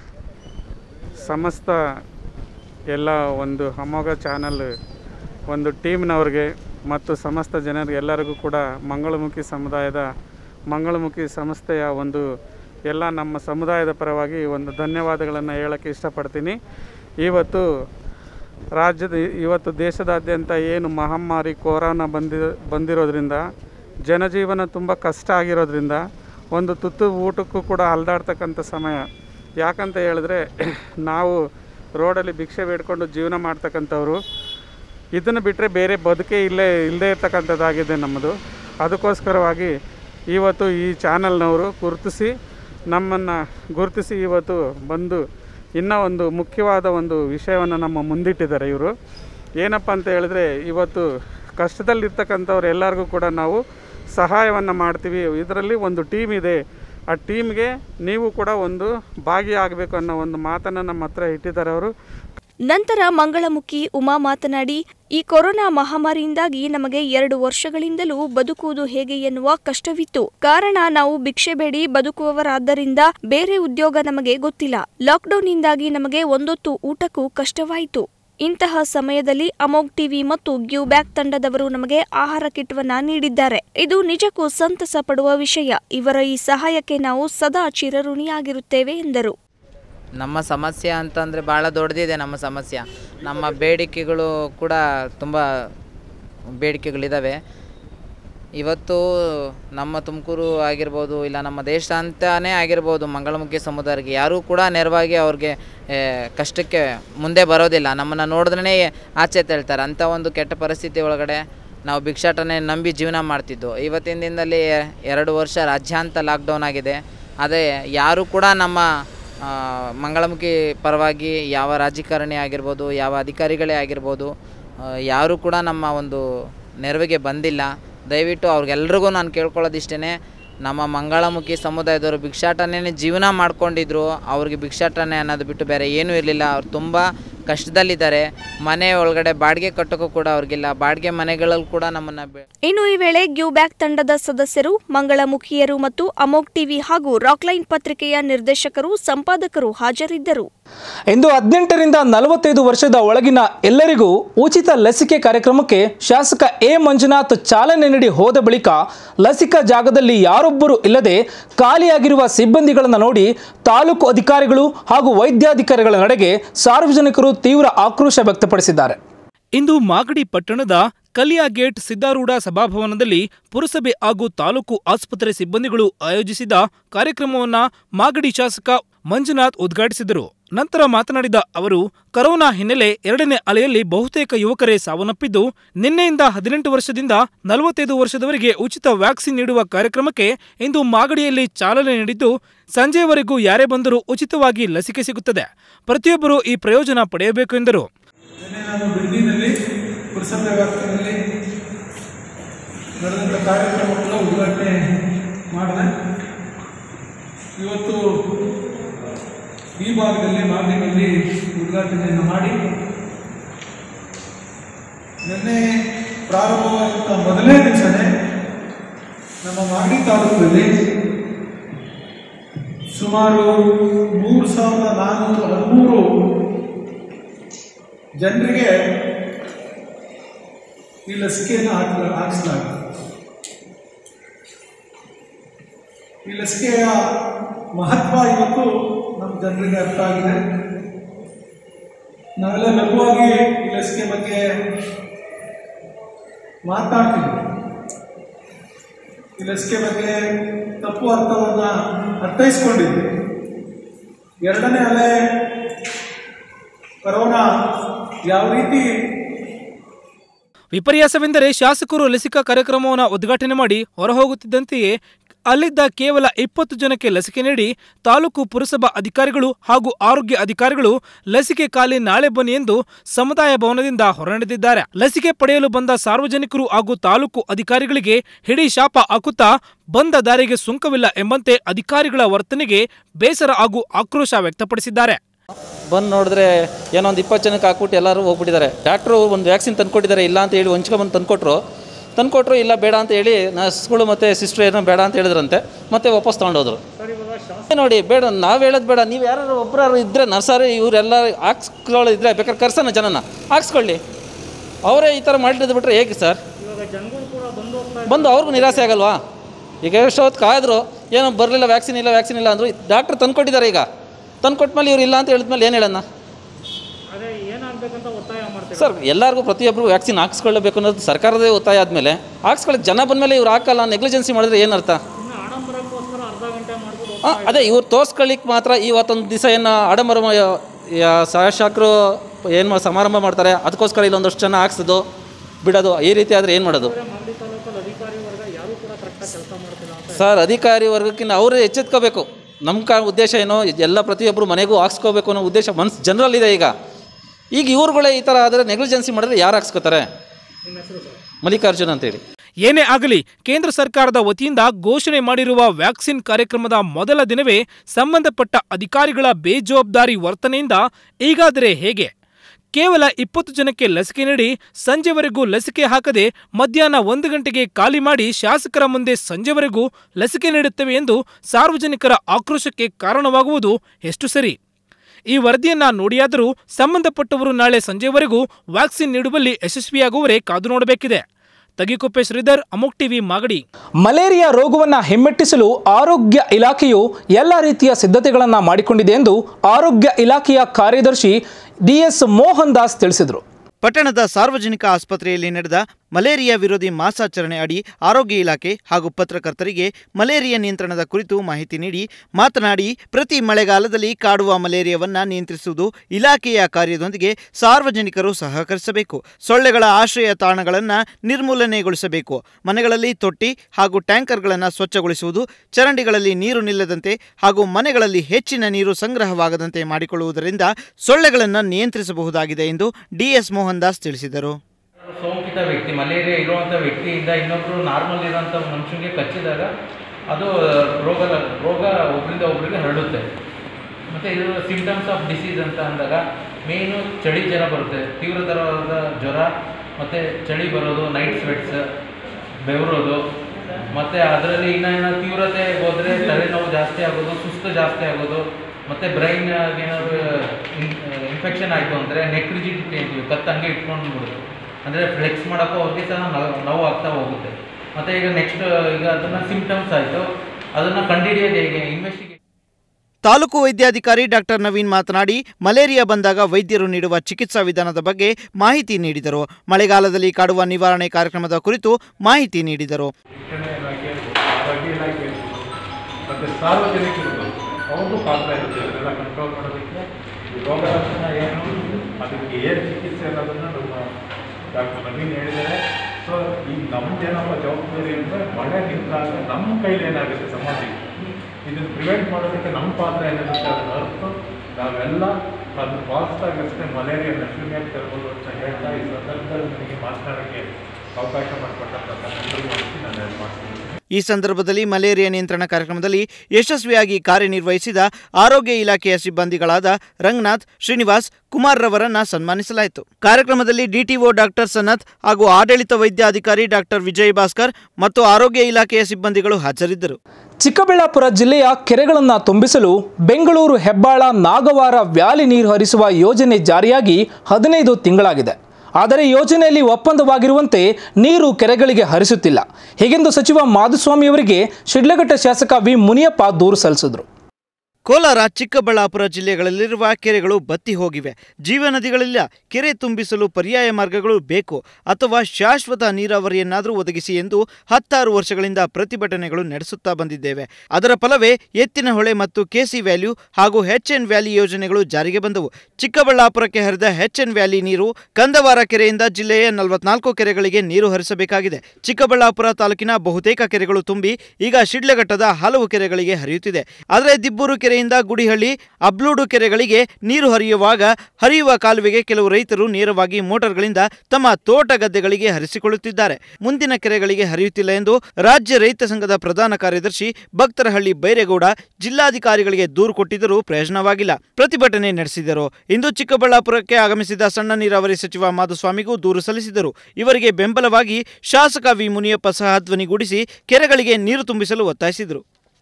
ಸಮಸ್ತ ಎಲ್ಲ ಒಂದು ಅಮೋಘ ಚಾನಲ್ ಒಂದು ಟೀಮ್ನವ್ರಿಗೆ ಮತ್ತು ಸಮಸ್ತ ಜನರಿಗೆ ಎಲ್ಲರಿಗೂ ಕೂಡ ಮಂಗಳಮುಖಿ ಸಮುದಾಯದ ಮಂಗಳಮುಖಿ ಸಂಸ್ಥೆಯ ಒಂದು ಎಲ್ಲ ನಮ್ಮ ಸಮುದಾಯದ ಪರವಾಗಿ ಒಂದು ಧನ್ಯವಾದಗಳನ್ನು ಹೇಳೋಕ್ಕೆ ಇಷ್ಟಪಡ್ತೀನಿ ಇವತ್ತು ರಾಜ್ಯದ ಇವತ್ತು ದೇಶದಾದ್ಯಂತ ಏನು ಮಹಾಮಾರಿ ಕೊರೋನಾ ಬಂದಿ ಬಂದಿರೋದ್ರಿಂದ ಜನಜೀವನ ತುಂಬ ಕಷ್ಟ ಆಗಿರೋದ್ರಿಂದ ಒಂದು ತುತ್ತು ಊಟಕ್ಕೂ ಕೂಡ ಅಲ್ದಾಡ್ತಕ್ಕಂಥ ಸಮಯ ಯಾಕಂತ ಹೇಳಿದ್ರೆ ನಾವು ರೋಡಲ್ಲಿ ಭಿಕ್ಷೆ ಬೇಡ್ಕೊಂಡು ಜೀವನ ಮಾಡ್ತಕ್ಕಂಥವ್ರು ಇದನ್ನು ಬಿಟ್ಟರೆ ಬೇರೆ ಬದುಕೇ ಇಲ್ಲೇ ಇಲ್ಲದೇ ಇರ್ತಕ್ಕಂಥದ್ದಾಗಿದೆ ನಮ್ಮದು ಅದಕ್ಕೋಸ್ಕರವಾಗಿ ಇವತ್ತು ಈ ಚಾನಲ್ನವರು ಗುರುತಿಸಿ ನಮ್ಮನ್ನು ಗುರುತಿಸಿ ಇವತ್ತು ಬಂದು ಇನ್ನೂ ಒಂದು ಮುಖ್ಯವಾದ ಒಂದು ವಿಷಯವನ್ನು ನಮ್ಮ ಮುಂದಿಟ್ಟಿದ್ದಾರೆ ಇವರು ಏನಪ್ಪ ಅಂತ ಹೇಳಿದ್ರೆ ಇವತ್ತು ಕಷ್ಟದಲ್ಲಿರ್ತಕ್ಕಂಥವ್ರು ಎಲ್ಲರಿಗೂ ಕೂಡ ನಾವು ಸಹಾಯವನ್ನು ಮಾಡ್ತೀವಿ ಇದರಲ್ಲಿ ಒಂದು ಟೀಮ್ ಇದೆ ಆ ಟೀಮ್ಗೆ ನೀವು ಕೂಡ ಒಂದು ಭಾಗಿಯಾಗಬೇಕು ಅನ್ನೋ ಒಂದು ಮಾತನ್ನು ನಮ್ಮ ಹತ್ರ ಇಟ್ಟಿದ್ದಾರೆ ಅವರು ನಂತರ ಮಂಗಳಮುಖಿ ಉಮಾ ಮಾತನಾಡಿ ಈ ಕೊರೋನಾ ಮಹಾಮಾರಿಯಿಂದಾಗಿ ನಮಗೆ ಎರಡು ವರ್ಷಗಳಿಂದಲೂ ಬದುಕುವುದು ಹೇಗೆ ಎನ್ನುವ ಕಷ್ಟವಿತ್ತು ಕಾರಣ ನಾವು ಭಿಕ್ಷೆ ಬೇಡಿ ಬದುಕುವವರಾದ್ದರಿಂದ ಬೇರೆ ಉದ್ಯೋಗ ನಮಗೆ ಗೊತ್ತಿಲ್ಲ ಲಾಕ್ಡೌನ್ನಿಂದಾಗಿ ನಮಗೆ ಒಂದೊತ್ತು ಊಟಕ್ಕೂ ಕಷ್ಟವಾಯಿತು ಇಂತಹ ಸಮಯದಲ್ಲಿ ಅಮೋಗ್ ಟಿವಿ ಮತ್ತು ಗ್ಯೂ ಬ್ಯಾಕ್ ತಂಡದವರು ನಮಗೆ ಆಹಾರ ಕಿಟ್ವನ್ನ ನೀಡಿದ್ದಾರೆ ಇದು ನಿಜಕ್ಕೂ ಸಂತಸ ಪಡುವ ವಿಷಯ ಇವರ ಈ ಸಹಾಯಕ್ಕೆ ನಾವು ಸದಾ ಚಿರಋಣಿಯಾಗಿರುತ್ತೇವೆ ಎಂದರು ನಮ್ಮ ಸಮಸ್ಯೆ ಅಂತಂದರೆ ಭಾಳ ದೊಡ್ಡದಿದೆ ನಮ್ಮ ಸಮಸ್ಯೆ ನಮ್ಮ ಬೇಡಿಕೆಗಳು ಕೂಡ ತುಂಬ ಬೇಡಿಕೆಗಳಿದ್ದಾವೆ ಇವತ್ತು ನಮ್ಮ ತುಮಕೂರು ಆಗಿರ್ಬೋದು ಇಲ್ಲ ನಮ್ಮ ದೇಶ ಅಂತಾನೇ ಆಗಿರ್ಬೋದು ಮಂಗಳಮುಖಿ ಸಮುದಾಯಕ್ಕೆ ಯಾರೂ ಕೂಡ ನೆರವಾಗಿ ಅವ್ರಿಗೆ ಏ, ಕಷ್ಟಕ್ಕೆ ಮುಂದೆ ಬರೋದಿಲ್ಲ ನಮ್ಮನ್ನು ನೋಡಿದ್ರೇ ಆಚೆ ತಳ್ತಾರೆ ಅಂಥ ಒಂದು ಕೆಟ್ಟ ಪರಿಸ್ಥಿತಿ ಒಳಗಡೆ ನಾವು ಭಿಕ್ಷಾಟನೆ ನಂಬಿ ಜೀವನ ಮಾಡ್ತಿದ್ದು ಇವತ್ತಿನ ದಿನದಲ್ಲಿ ಎರಡು ವರ್ಷ ರಾಜ್ಯಾಂತ ಲಾಕ್ಡೌನ್ ಆಗಿದೆ ಅದೇ ಯಾರೂ ಕೂಡ ನಮ್ಮ ಆ, ಮಂಗಳಮುಖಿ ಪರವಾಗಿ ಯಾವ ರಾಜಕಾರಣಿ ಆಗಿರ್ಬೋದು ಯಾವ ಅಧಿಕಾರಿಗಳೇ ಆಗಿರ್ಬೋದು ಆ, ಯಾರೂ ಕೂಡ ನಮ್ಮ ಒಂದು ನೆರವಿಗೆ ಬಂದಿಲ್ಲ ದಯವಿಟ್ಟು ಅವ್ರಿಗೆಲ್ರಿಗೂ ನಾನು ಕೇಳ್ಕೊಳ್ಳೋದಿಷ್ಟೇ ನಮ್ಮ ಮಂಗಳಮುಖಿ ಸಮುದಾಯದವರು ಭಿಕ್ಷಾಟನೆ ಜೀವನ ಮಾಡ್ಕೊಂಡಿದ್ರು ಅವ್ರಿಗೆ ಭಿಕ್ಷಾಟನೆ ಅನ್ನೋದು ಬಿಟ್ಟು ಬೇರೆ ಏನೂ ಇರಲಿಲ್ಲ ಅವ್ರು ತುಂಬ ಕಷ್ಟದಲ್ಲಿದ್ದಾರೆ ಮನೆ ಒಳಗಡೆ ಬಾಡಿಗೆ ಕಟ್ಟೋಕ್ಕೂ ಕೂಡ ಅವ್ರಿಗಿಲ್ಲ ಬಾಡಿಗೆ ಮನೆಗಳಲ್ಲಿ ಕೂಡ ನಮ್ಮನ್ನು ಬೆ ಇನ್ನು ಈ ವೇಳೆ ಗ್ಯೂ ಬ್ಯಾಕ್ ತಂಡದ ಸದಸ್ಯರು ಮಂಗಳಮುಖಿಯರು ಮತ್ತು ಅಮೋಗ್ ಟಿವಿ ಹಾಗೂ ರಾಕ್ಲೈನ್ ಪತ್ರಿಕೆಯ ನಿರ್ದೇಶಕರು ಸಂಪಾದಕರು ಹಾಜರಿದ್ದರು ಇಂದು ಹದಿನೆಂಟರಿಂದ ನಲವತ್ತೈದು ವರ್ಷದ ಒಳಗಿನ ಎಲ್ಲರಿಗೂ ಉಚಿತ ಲಸಿಕೆ ಕಾರ್ಯಕ್ರಮಕ್ಕೆ ಶಾಸಕ ಎ ಮಂಜುನಾಥ್ ಚಾಲನೆ ನೀಡಿ ಹೋದ ಬಳಿಕ ಲಸಿಕಾ ಜಾಗದಲ್ಲಿ ಯಾರೊಬ್ಬರು ಇಲ್ಲದೆ ಖಾಲಿಯಾಗಿರುವ ಸಿಬ್ಬಂದಿಗಳನ್ನು ನೋಡಿ ತಾಲೂಕು ಅಧಿಕಾರಿಗಳು ಹಾಗೂ ವೈದ್ಯಾಧಿಕಾರಿಗಳ ನಡೆಗೆ ಸಾರ್ವಜನಿಕರು ತೀವ್ರ ಆಕ್ರೋಶ ವ್ಯಕ್ತಪಡಿಸಿದ್ದಾರೆ ಇಂದು ಮಾಗಡಿ ಪಟ್ಟಣದ ಕಲಿಯಾ ಗೇಟ್ ಸಿದ್ದಾರೂಢ ಸಭಾಭವನದಲ್ಲಿ ಪುರಸಭೆ ಹಾಗೂ ತಾಲೂಕು ಆಸ್ಪತ್ರೆ ಸಿಬ್ಬಂದಿಗಳು ಆಯೋಜಿಸಿದ ಕಾರ್ಯಕ್ರಮವನ್ನ ಮಾಗಡಿ ಶಾಸಕ ಮಂಜುನಾಥ್ ಉದ್ಘಾಟಿಸಿದರು ನಂತರ ಮಾತನಾಡಿದ ಅವರು ಕರೋನಾ ಹಿನ್ನೆಲೆ ಎರಡನೇ ಅಲೆಯಲ್ಲಿ ಬಹುತೇಕ ಯುವಕರೇ ಸಾವನ್ನಪ್ಪಿದ್ದು ನಿನ್ನೆಯಿಂದ ಹದಿನೆಂಟು ವರ್ಷದಿಂದ ನಲವತ್ತೈದು ವರ್ಷದವರೆಗೆ ಉಚಿತ ವ್ಯಾಕ್ಸಿನ್ ನೀಡುವ ಕಾರ್ಯಕ್ರಮಕ್ಕೆ ಇಂದು ಮಾಗಡಿಯಲ್ಲಿ ಚಾಲನೆ ನೀಡಿದ್ದು ಸಂಜೆಯವರೆಗೂ ಯಾರೇ ಬಂದರೂ ಉಚಿತವಾಗಿ ಲಸಿಕೆ ಸಿಗುತ್ತದೆ ಪ್ರತಿಯೊಬ್ಬರೂ ಈ ಪ್ರಯೋಜನ ಪಡೆಯಬೇಕು ಎಂದರು ನಿನ್ನೆ ನಾನು ಬಿಡದಿನಲ್ಲಿ ಪುರಸಭೆ ವ್ಯಾಪ್ತಿಯಲ್ಲಿ ನಡೆದಂಥ ಕಾರ್ಯಕ್ರಮವನ್ನು ಉದ್ಘಾಟನೆ ಮಾಡಿದೆ ಇವತ್ತು ಈ ಭಾಗದಲ್ಲಿ ಮಾಗಡಿನಲ್ಲಿ ಉದ್ಘಾಟನೆಯನ್ನು ಮಾಡಿ ನಿನ್ನೆ ಪ್ರಾರಂಭವಾದಂಥ ಮೊದಲನೇ ದಿವಸನೇ ನಮ್ಮ ಮಾಗಡಿ ತಾಲೂಕಿನಲ್ಲಿ ಸುಮಾರು ಮೂರು ಸಾವಿರದ ನಾನ್ನೂರ ಹದಿಮೂರು ಜನರಿಗೆ ಈ ಲಸಿಕೆಯನ್ನು ಹಾಕಲ ಹಾಕಿಸಲಾಗಿದೆ ಈ ಲಸಿಕೆಯ ಮಹತ್ವ ಇವತ್ತು ನಮ್ಮ ಜನರಿಗೆ ಅರ್ಥ ಆಗಿದೆ ನಾವೆಲ್ಲ ಲಘುವಾಗಿ ಈ ಲಸಿಕೆ ಬಗ್ಗೆ ಮಾತನಾಡ್ತೀವಿ ಈ ಲಸಿಕೆ ಬಗ್ಗೆ ತಪ್ಪು ಅರ್ಥವನ್ನು ಅರ್ಥೈಸ್ಕೊಂಡಿದ್ವಿ ಎರಡನೇ ಅಲೆ ಕರೋನಾ ಯಾವ ರೀತಿ ವಿಪರ್ಯಾಸವೆಂದರೆ ಶಾಸಕರು ಲಸಿಕಾ ಕಾರ್ಯಕ್ರಮವನ್ನು ಉದ್ಘಾಟನೆ ಮಾಡಿ ಹೊರಹೋಗುತ್ತಿದ್ದಂತೆಯೇ ಅಲ್ಲಿದ್ದ ಕೇವಲ ಇಪ್ಪತ್ತು ಜನಕ್ಕೆ ಲಸಿಕೆ ನೀಡಿ ತಾಲೂಕು ಪುರಸಭಾ ಅಧಿಕಾರಿಗಳು ಹಾಗೂ ಆರೋಗ್ಯ ಅಧಿಕಾರಿಗಳು ಲಸಿಕೆ ಖಾಲಿ ನಾಳೆ ಬನ್ನಿ ಎಂದು ಸಮುದಾಯ ಭವನದಿಂದ ಹೊರನಡೆದಿದ್ದಾರೆ ಲಸಿಕೆ ಪಡೆಯಲು ಬಂದ ಸಾರ್ವಜನಿಕರು ಹಾಗೂ ತಾಲೂಕು ಅಧಿಕಾರಿಗಳಿಗೆ ಹಿಡಿ ಶಾಪ ಹಾಕುತ್ತಾ ಬಂದ ದಾರಿಗೆ ಸುಂಕವಿಲ್ಲ ಎಂಬಂತೆ ಅಧಿಕಾರಿಗಳ ವರ್ತನೆಗೆ ಬೇಸರ ಹಾಗೂ ಆಕ್ರೋಶ ವ್ಯಕ್ತಪಡಿಸಿದ್ದಾರೆ ಬಂದು ನೋಡಿದ್ರೆ ಏನೋ ಒಂದು ಇಪ್ಪತ್ತು ಜನಕ್ಕೆ ಹಾಕ್ಬಿಟ್ಟು ಎಲ್ಲರೂ ಹೋಗ್ಬಿಟ್ಟಿದ್ದಾರೆ ಡಾಕ್ಟ್ರು ಒಂದು ವ್ಯಾಕ್ಸಿನ್ ತಂದ್ಕೊಟ್ಟಿದ್ದಾರೆ ಇಲ್ಲ ಅಂತ ಹೇಳಿ ಹೊಂಚ್ಕೊಂಬಂದು ತಂದ್ಕೊಟ್ರು ತಂದ್ಕೊಟ್ರು ಇಲ್ಲ ಬೇಡ ಅಂತ ಹೇಳಿ ನರ್ಸ್ಗಳು ಮತ್ತು ಸಿಸ್ಟ್ರು ಏನೋ ಬೇಡ ಅಂತ ಹೇಳಿದ್ರಂತೆ ಮತ್ತೆ ವಾಪಸ್ ತೊಗೊಂಡೋದ್ರು ನೋಡಿ ಬೇಡ ನಾವು ಹೇಳೋದು ಬೇಡ ನೀವು ಯಾರು ಒಬ್ಬರು ಇದ್ದರೆ ನರ್ಸಾರು ಇವರೆಲ್ಲ ಹಾಕ್ಸ್ಕೊಳ್ಳೋ ಇದ್ರೆ ಬೇಕಾದ್ರೆ ಕರ್ಸೋಣ ಜನನ ಹಾಕ್ಸ್ಕೊಳ್ಳಿ ಅವರೇ ಈ ಥರ ಮಾಡಿದ್ದು ಬಿಟ್ರೆ ಹೇಗೆ ಸರ್ ಬಂದು ಅವ್ರಿಗೂ ನಿರಾಸೆ ಆಗಲ್ವಾ ಈಗ ಎಷ್ಟೊತ್ತು ಕಾಯ್ದ್ರು ಏನೋ ಬರಲಿಲ್ಲ ವ್ಯಾಕ್ಸಿನ್ ಇಲ್ಲ ವ್ಯಾಕ್ಸಿನ್ ಇಲ್ಲ ಅಂದರು ಡಾಕ್ಟ್ರು ತಂದ್ಕೊಟ್ಟಿದ್ದಾರೆ ಈಗ ತಂದ್ಕೊಟ್ಮೇಲೆ ಇವ್ರು ಇಲ್ಲ ಅಂತ ಹೇಳಿದ್ಮೇಲೆ ಏನು ಹೇಳೋಣ ಸರ್ ಎಲ್ಲರಿಗೂ ಪ್ರತಿಯೊಬ್ಬರು ವ್ಯಾಕ್ಸಿನ್ ಹಾಕ್ಸ್ಕೊಳ್ಳಬೇಕು ಅನ್ನೋದು ಸರ್ಕಾರದೇ ಒತ್ತಾಯ ಆದಮೇಲೆ ಹಾಕ್ಸ್ಕೊಳ್ಳೋಕೆ ಜನ ಬಂದಮೇಲೆ ಇವ್ರು ಹಾಕಲ್ಲ ನೆಗ್ಲಿಜೆನ್ಸಿ ಮಾಡಿದ್ರೆ ಏನು ಅರ್ಥ ಆ, ಅದೇ ಇವ್ರು ತೋರ್ಸ್ಕೊಳ್ಳಿಕ್ಕೆ ಮಾತ್ರ ಇವತ್ತೊಂದು ದಿವಸ ಏನು ಆಡಂಬರ ಮ- ಯಾ- ಶಾಸಕರು ಏನು ಸಮಾರಂಭ ಮಾಡ್ತಾರೆ ಅದಕ್ಕೋಸ್ಕರ ಇಲ್ಲೊಂದಷ್ಟು ಜನ ಹಾಕ್ಸೋದು ಬಿಡೋದು ಈ ರೀತಿ ಆದರೆ ಏನು ಮಾಡೋದು ಸರ್ ಅಧಿಕಾರಿ ವರ್ಗಕ್ಕಿಂತ ಅವರೇ ಎಚ್ಚೆತ್ಕೋಬೇಕು ನಮ್ಮ ಕ ಉದ್ದೇಶ ಏನು ಎಲ್ಲ ಪ್ರತಿಯೊಬ್ಬರು ಮನೆಗೂ ಹಾಕ್ಸ್ಕೋಬೇಕು ಅನ್ನೋ ಉದ್ದೇಶ ಮನ್ಸು ಜನರಲ್ಲಿದೆ ಈಗ ಈಗ ಇವ್ರುಗಳೇ ಈ ಥರ ಆದರೆ ನೆಗ್ಲಿಜೆನ್ಸಿ ಮಾಡಿದ್ರೆ ಯಾರು ಹಾಕ್ಸ್ಕೋತಾರೆ ಮಲ್ಲಿಕಾರ್ಜುನ್ ಅಂತೇಳಿ ಏನೇ ಆಗಲಿ ಕೇಂದ್ರ ಸರ್ಕಾರದ ವತಿಯಿಂದ ಘೋಷಣೆ ಮಾಡಿರುವ ವ್ಯಾಕ್ಸಿನ್ ಕಾರ್ಯಕ್ರಮದ ಮೊದಲ ದಿನವೇ ಸಂಬಂಧಪಟ್ಟ ಅಧಿಕಾರಿಗಳ ಬೇಜವಾಬ್ದಾರಿ ವರ್ತನೆಯಿಂದ ಈಗಾದರೆ ಹೇಗೆ ಕೇವಲ ಇಪ್ಪತ್ತು ಜನಕ್ಕೆ ಲಸಿಕೆ ನೀಡಿ ಸಂಜೆವರೆಗೂ ಲಸಿಕೆ ಹಾಕದೆ ಮಧ್ಯಾಹ್ನ ಒಂದು ಗಂಟೆಗೆ ಖಾಲಿ ಮಾಡಿ ಶಾಸಕರ ಮುಂದೆ ಸಂಜೆವರೆಗೂ ಲಸಿಕೆ ನೀಡುತ್ತೇವೆ ಎಂದು ಸಾರ್ವಜನಿಕರ ಆಕ್ರೋಶಕ್ಕೆ ಕಾರಣವಾಗುವುದು ಎಷ್ಟು ಸರಿ ಈ ವರದಿಯನ್ನ ನೋಡಿಯಾದರೂ ಸಂಬಂಧಪಟ್ಟವರು ನಾಳೆ ಸಂಜೆವರೆಗೂ ವ್ಯಾಕ್ಸಿನ್ ನೀಡುವಲ್ಲಿ ಯಶಸ್ವಿಯಾಗುವವರೇ ಕಾದು ನೋಡಬೇಕಿದೆ ತಗಿಕೊಪ್ಪೆ ಶ್ರೀಧರ್ ಅಮೋಕ್ ಟಿವಿ ಮಾಗಡಿ ಮಲೇರಿಯಾ ರೋಗವನ್ನು ಹಿಮ್ಮೆಟ್ಟಿಸಲು ಆರೋಗ್ಯ ಇಲಾಖೆಯು ಎಲ್ಲ ರೀತಿಯ ಸಿದ್ಧತೆಗಳನ್ನು ಮಾಡಿಕೊಂಡಿದೆ ಎಂದು ಆರೋಗ್ಯ ಇಲಾಖೆಯ ಕಾರ್ಯದರ್ಶಿ ಡಿಎಸ್ ಮೋಹನ್ ದಾಸ್ ತಿಳಿಸಿದರು ಪಟ್ಟಣದ ಸಾರ್ವಜನಿಕ ಆಸ್ಪತ್ರೆಯಲ್ಲಿ ನಡೆದ ಮಲೇರಿಯಾ ವಿರೋಧಿ ಮಾಸಾಚರಣೆ ಅಡಿ ಆರೋಗ್ಯ ಇಲಾಖೆ ಹಾಗೂ ಪತ್ರಕರ್ತರಿಗೆ ಮಲೇರಿಯಾ ನಿಯಂತ್ರಣದ ಕುರಿತು ಮಾಹಿತಿ ನೀಡಿ ಮಾತನಾಡಿ ಪ್ರತಿ ಮಳೆಗಾಲದಲ್ಲಿ ಕಾಡುವ ಮಲೇರಿಯಾವನ್ನು ನಿಯಂತ್ರಿಸುವುದು ಇಲಾಖೆಯ ಕಾರ್ಯದೊಂದಿಗೆ ಸಾರ್ವಜನಿಕರು ಸಹಕರಿಸಬೇಕು ಸೊಳ್ಳೆಗಳ ಆಶ್ರಯ ತಾಣಗಳನ್ನು ನಿರ್ಮೂಲನೆಗೊಳಿಸಬೇಕು ಮನೆಗಳಲ್ಲಿ ತೊಟ್ಟಿ ಹಾಗೂ ಟ್ಯಾಂಕರ್ಗಳನ್ನು ಸ್ವಚ್ಛಗೊಳಿಸುವುದು ಚರಂಡಿಗಳಲ್ಲಿ ನೀರು ನಿಲ್ಲದಂತೆ ಹಾಗೂ ಮನೆಗಳಲ್ಲಿ ಹೆಚ್ಚಿನ ನೀರು ಸಂಗ್ರಹವಾಗದಂತೆ ಮಾಡಿಕೊಳ್ಳುವುದರಿಂದ ಸೊಳ್ಳೆಗಳನ್ನು ನಿಯಂತ್ರಿಸಬಹುದಾಗಿದೆ ಎಂದು ಡಿಎಸ್ ಮೋಹನ್ ದಾಸ್ ತಿಳಿಸಿದರು ಸೋಂಕಿತ ವ್ಯಕ್ತಿ ಮಲೇರಿಯಾ ಇರುವಂಥ ವ್ಯಕ್ತಿಯಿಂದ ಇನ್ನೊಬ್ಬರು ನಾರ್ಮಲ್ ಇರೋಂಥ ಮನುಷ್ಯನಿಗೆ ಕಚ್ಚಿದಾಗ ಅದು ರೋಗ ರೋಗ ಒಬ್ಬರಿಂದ ಒಬ್ಬರಿಗೆ ಹರಡುತ್ತೆ ಮತ್ತು ಇದು ಸಿಂಟಮ್ಸ್ ಆಫ್ ಡಿಸೀಸ್ ಅಂತ ಅಂದಾಗ ಮೇಯ್ನು ಚಳಿ ಜ್ವರ ಬರುತ್ತೆ ತೀವ್ರತರವಾದ ಜ್ವರ ಮತ್ತು ಚಳಿ ಬರೋದು ನೈಟ್ ಸ್ವೆಟ್ಸ್ ಬೆವರೋದು ಮತ್ತು ಅದರಲ್ಲಿ ಇನ್ನು ಏನೋ ತೀವ್ರತೆ ಹೋದರೆ ತಲೆನೋವು ಜಾಸ್ತಿ ಆಗೋದು ಸುಸ್ತು ಜಾಸ್ತಿ ಆಗೋದು ಮತ್ತು ಬ್ರೈನ್ ಏನಾದ್ರು ಇನ್ಫೆಕ್ಷನ್ ಆಯಿತು ಅಂದರೆ ನೆಕ್ ರಿಜಿಡಿಟಿ ಅಂತೀವಿ ಕತ್ತಂಗೆ ಇಟ್ಕೊಂಡು ಬಿಡುತ್ತೆ ಅಂದರೆ ಫ್ಲೆಕ್ಸ್ ಮಾಡೋಕ್ಕೂ ಅವ್ರಿಗೆ ಸಹ ನೋವು ನೋವು ಆಗ್ತಾ ಹೋಗುತ್ತೆ ಮತ್ತು ಈಗ ನೆಕ್ಸ್ಟ್ ಈಗ ಅದನ್ನು ಸಿಂಪ್ಟಮ್ಸ್ ಆಯಿತು ಅದನ್ನು ಕಂಡುಹಿಡಿಯೋದು ಹೇಗೆ ಇನ್ವೆಸ್ಟಿಗೇಟ್ ತಾಲೂಕು ವೈದ್ಯಾಧಿಕಾರಿ ಡಾಕ್ಟರ್ ನವೀನ್ ಮಾತನಾಡಿ ಮಲೇರಿಯಾ ಬಂದಾಗ ವೈದ್ಯರು ನೀಡುವ ಚಿಕಿತ್ಸಾ ವಿಧಾನದ ಬಗ್ಗೆ ಮಾಹಿತಿ ನೀಡಿದರು ಮಳೆಗಾಲದಲ್ಲಿ ಕಾಡುವ ನಿವಾರಣೆ ಕಾರ್ಯಕ್ರಮದ ಕುರಿತು ಮಾಹಿತಿ ನೀಡಿದರು ಶಿಕ್ಷಣ ಇಲಾಖೆ ಆರೋಗ್ಯ ಇಲಾಖೆ ಮತ್ತು ಸಾರ್ವಜನಿಕರು ಅವ್ರದ್ದು ಪಾತ್ರ ಇರುತ್ತೆ ಅದನ್ನೆಲ್ಲ ಕಂಟ್ರೋಲ್ ಮಾಡೋದಕ್ಕೆ ಈ ರೋಗ ಲಕ್ಷಣ ಏನು ಅದಕ್ಕೆ ಏನು ಚಿಕಿತ್ಸೆ ಅನ್ನೋದನ್ನು ನಮ್ಮ ಡಾಕ್ಟರ್ ನವೀನ್ ಹೇಳಿದ್ದಾರೆ ಸೊ ಈಗ ನಮ್ಮದೇನಪ್ಪ ಜವಾಬ್ದಾರಿ ಅಂದರೆ ಮಳೆ ನಿಂತಾಗ ನಮ್ಮ ಕೈಲಿ ಏನಾಗುತ್ತೆ ಸಮಾಜಕ್ಕೆ ಇದನ್ನು ಪ್ರಿವೆಂಟ್ ಮಾಡೋದಕ್ಕೆ ನಮ್ಮ ಪಾತ್ರ ಏನಿರುತ್ತೆ ಅದನ್ನು ಅರ್ಥ ನಾವೆಲ್ಲ ಅದನ್ನು ಫಾಸ್ಟಾಗಿ ಅಷ್ಟೇ ಮಲೇರಿಯಾ ನಶೂನ್ಯಕ್ಕೆ ತರ್ಬೋದು ಅಂತ ಹೇಳ್ತಾ ಈ ಸಂದರ್ಭದಲ್ಲಿ ನನಗೆ ಮಾತನಾಡೋಕ್ಕೆ ಅವಕಾಶ ಮಾಡಿಕೊಟ್ಟಂಥ ಎಲ್ಲರಿಗೂ ಅನಿಸಿ ನಾನು ಮಾಡ್ತೀನಿ ಈ ಸಂದರ್ಭದಲ್ಲಿ ಮಲೇರಿಯಾ ನಿಯಂತ್ರಣ ಕಾರ್ಯಕ್ರಮದಲ್ಲಿ ಯಶಸ್ವಿಯಾಗಿ ಕಾರ್ಯನಿರ್ವಹಿಸಿದ ಆರೋಗ್ಯ ಇಲಾಖೆಯ ಸಿಬ್ಬಂದಿಗಳಾದ ರಂಗನಾಥ್ ಶ್ರೀನಿವಾಸ್ ಕುಮಾರ್ ರವರನ್ನ ಸನ್ಮಾನಿಸಲಾಯಿತು ಕಾರ್ಯಕ್ರಮದಲ್ಲಿ ಡಿಟಿಒ ಡಾಕ್ಟರ್ ಸನತ್ ಹಾಗೂ ಆಡಳಿತ ವೈದ್ಯಾಧಿಕಾರಿ ಡಾಕ್ಟರ್ ವಿಜಯ್ ಭಾಸ್ಕರ್ ಮತ್ತು ಆರೋಗ್ಯ ಇಲಾಖೆಯ ಸಿಬ್ಬಂದಿಗಳು ಹಾಜರಿದ್ದರು ಚಿಕ್ಕಬಳ್ಳಾಪುರ ಜಿಲ್ಲೆಯ ಕೆರೆಗಳನ್ನು ತುಂಬಿಸಲು ಬೆಂಗಳೂರು ಹೆಬ್ಬಾಳ ನಾಗವಾರ ವ್ಯಾಲಿ ನೀರು ಹರಿಸುವ ಯೋಜನೆ ಜಾರಿಯಾಗಿ ಹದಿನೈದು ತಿಂಗಳಾಗಿದೆ ಆದರೆ ಯೋಜನೆಯಲ್ಲಿ ಒಪ್ಪಂದವಾಗಿರುವಂತೆ ನೀರು ಕೆರೆಗಳಿಗೆ ಹರಿಸುತ್ತಿಲ್ಲ ಹೀಗೆಂದು ಸಚಿವ ಮಾಧುಸ್ವಾಮಿಯವರಿಗೆ ಶಿಡ್ಲಘಟ್ಟ ಶಾಸಕ ವಿ ಮುನಿಯಪ್ಪ ದೂರು ಸಲ್ಲಿಸಿದರು ಕೋಲಾರ ಚಿಕ್ಕಬಳ್ಳಾಪುರ ಜಿಲ್ಲೆಗಳಲ್ಲಿರುವ ಕೆರೆಗಳು ಬತ್ತಿ ಹೋಗಿವೆ ಜೀವನದಿಗಳಿಲ್ಲ ಕೆರೆ ತುಂಬಿಸಲು ಪರ್ಯಾಯ ಮಾರ್ಗಗಳು ಬೇಕು ಅಥವಾ ಶಾಶ್ವತ ನೀರಾವರಿಯನ್ನಾದರೂ ಒದಗಿಸಿ ಎಂದು ಹತ್ತಾರು ವರ್ಷಗಳಿಂದ ಪ್ರತಿಭಟನೆಗಳು ನಡೆಸುತ್ತಾ ಬಂದಿದ್ದೇವೆ ಅದರ ಫಲವೇ ಎತ್ತಿನ ಹೊಳೆ ಮತ್ತು ಕೆಸಿ ವ್ಯಾಲ್ಯೂ ಹಾಗೂ ಎಚ್ ಎನ್ ವ್ಯಾಲಿ ಯೋಜನೆಗಳು ಜಾರಿಗೆ ಬಂದವು ಚಿಕ್ಕಬಳ್ಳಾಪುರಕ್ಕೆ ಹರಿದ ಎಚ್ ಎನ್ ವ್ಯಾಲಿ ನೀರು ಕಂದವಾರ ಕೆರೆಯಿಂದ ಜಿಲ್ಲೆಯ ನಲವತ್ನಾಲ್ಕು ಕೆರೆಗಳಿಗೆ ನೀರು ಹರಿಸಬೇಕಾಗಿದೆ ಚಿಕ್ಕಬಳ್ಳಾಪುರ ತಾಲೂಕಿನ ಬಹುತೇಕ ಕೆರೆಗಳು ತುಂಬಿ ಈಗ ಶಿಡ್ಲಘಟ್ಟದ ಹಲವು ಕೆರೆಗಳಿಗೆ ಹರಿಯುತ್ತಿದೆ ಆದರೆ ದಿಬ್ಬೂರು ಕೆರೆಯಿಂದ ಗುಡಿಹಳ್ಳಿ ಅಬ್ಲೂಡು ಕೆರೆಗಳಿಗೆ ನೀರು ಹರಿಯುವಾಗ ಹರಿಯುವ ಕಾಲುವೆಗೆ ಕೆಲವು ರೈತರು ನೇರವಾಗಿ ಮೋಟಾರ್ಗಳಿಂದ ತಮ್ಮ ತೋಟ ಗದ್ದೆಗಳಿಗೆ ಹರಿಸಿಕೊಳ್ಳುತ್ತಿದ್ದಾರೆ ಮುಂದಿನ ಕೆರೆಗಳಿಗೆ ಹರಿಯುತ್ತಿಲ್ಲ ಎಂದು ರಾಜ್ಯ ರೈತ ಸಂಘದ ಪ್ರಧಾನ ಕಾರ್ಯದರ್ಶಿ ಭಕ್ತರಹಳ್ಳಿ ಬೈರೇಗೌಡ ಜಿಲ್ಲಾಧಿಕಾರಿಗಳಿಗೆ ದೂರು ಕೊಟ್ಟಿದ್ದರೂ ಪ್ರಯೋಜನವಾಗಿಲ್ಲ ಪ್ರತಿಭಟನೆ ನಡೆಸಿದರು ಇಂದು ಚಿಕ್ಕಬಳ್ಳಾಪುರಕ್ಕೆ ಆಗಮಿಸಿದ ಸಣ್ಣ ನೀರಾವರಿ ಸಚಿವ ಮಾಧುಸ್ವಾಮಿಗೂ ದೂರು ಸಲ್ಲಿಸಿದರು ಇವರಿಗೆ ಬೆಂಬಲವಾಗಿ ಶಾಸಕ ವಿ ಮುನಿಯಪ್ಪ ಸಹ ಧ್ವನಿಗೂಡಿಸಿ ಕೆರೆಗಳಿಗೆ ನೀರು ತುಂಬಿಸಲು ಒತ್ತಾಯಿಸಿದರು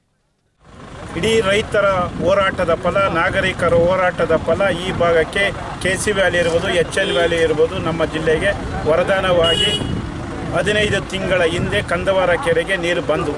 ಇಡೀ ರೈತರ ಹೋರಾಟದ ಫಲ ನಾಗರಿಕರ ಹೋರಾಟದ ಫಲ ಈ ಭಾಗಕ್ಕೆ ಕೆ ಸಿ ವ್ಯಾಲಿ ಇರ್ಬೋದು ಎಚ್ ಎನ್ ವ್ಯಾಲಿ ಇರ್ಬೋದು ನಮ್ಮ ಜಿಲ್ಲೆಗೆ ವರದಾನವಾಗಿ ಹದಿನೈದು ತಿಂಗಳ ಹಿಂದೆ ಕಂದವಾರ ಕೆರೆಗೆ ನೀರು ಬಂದು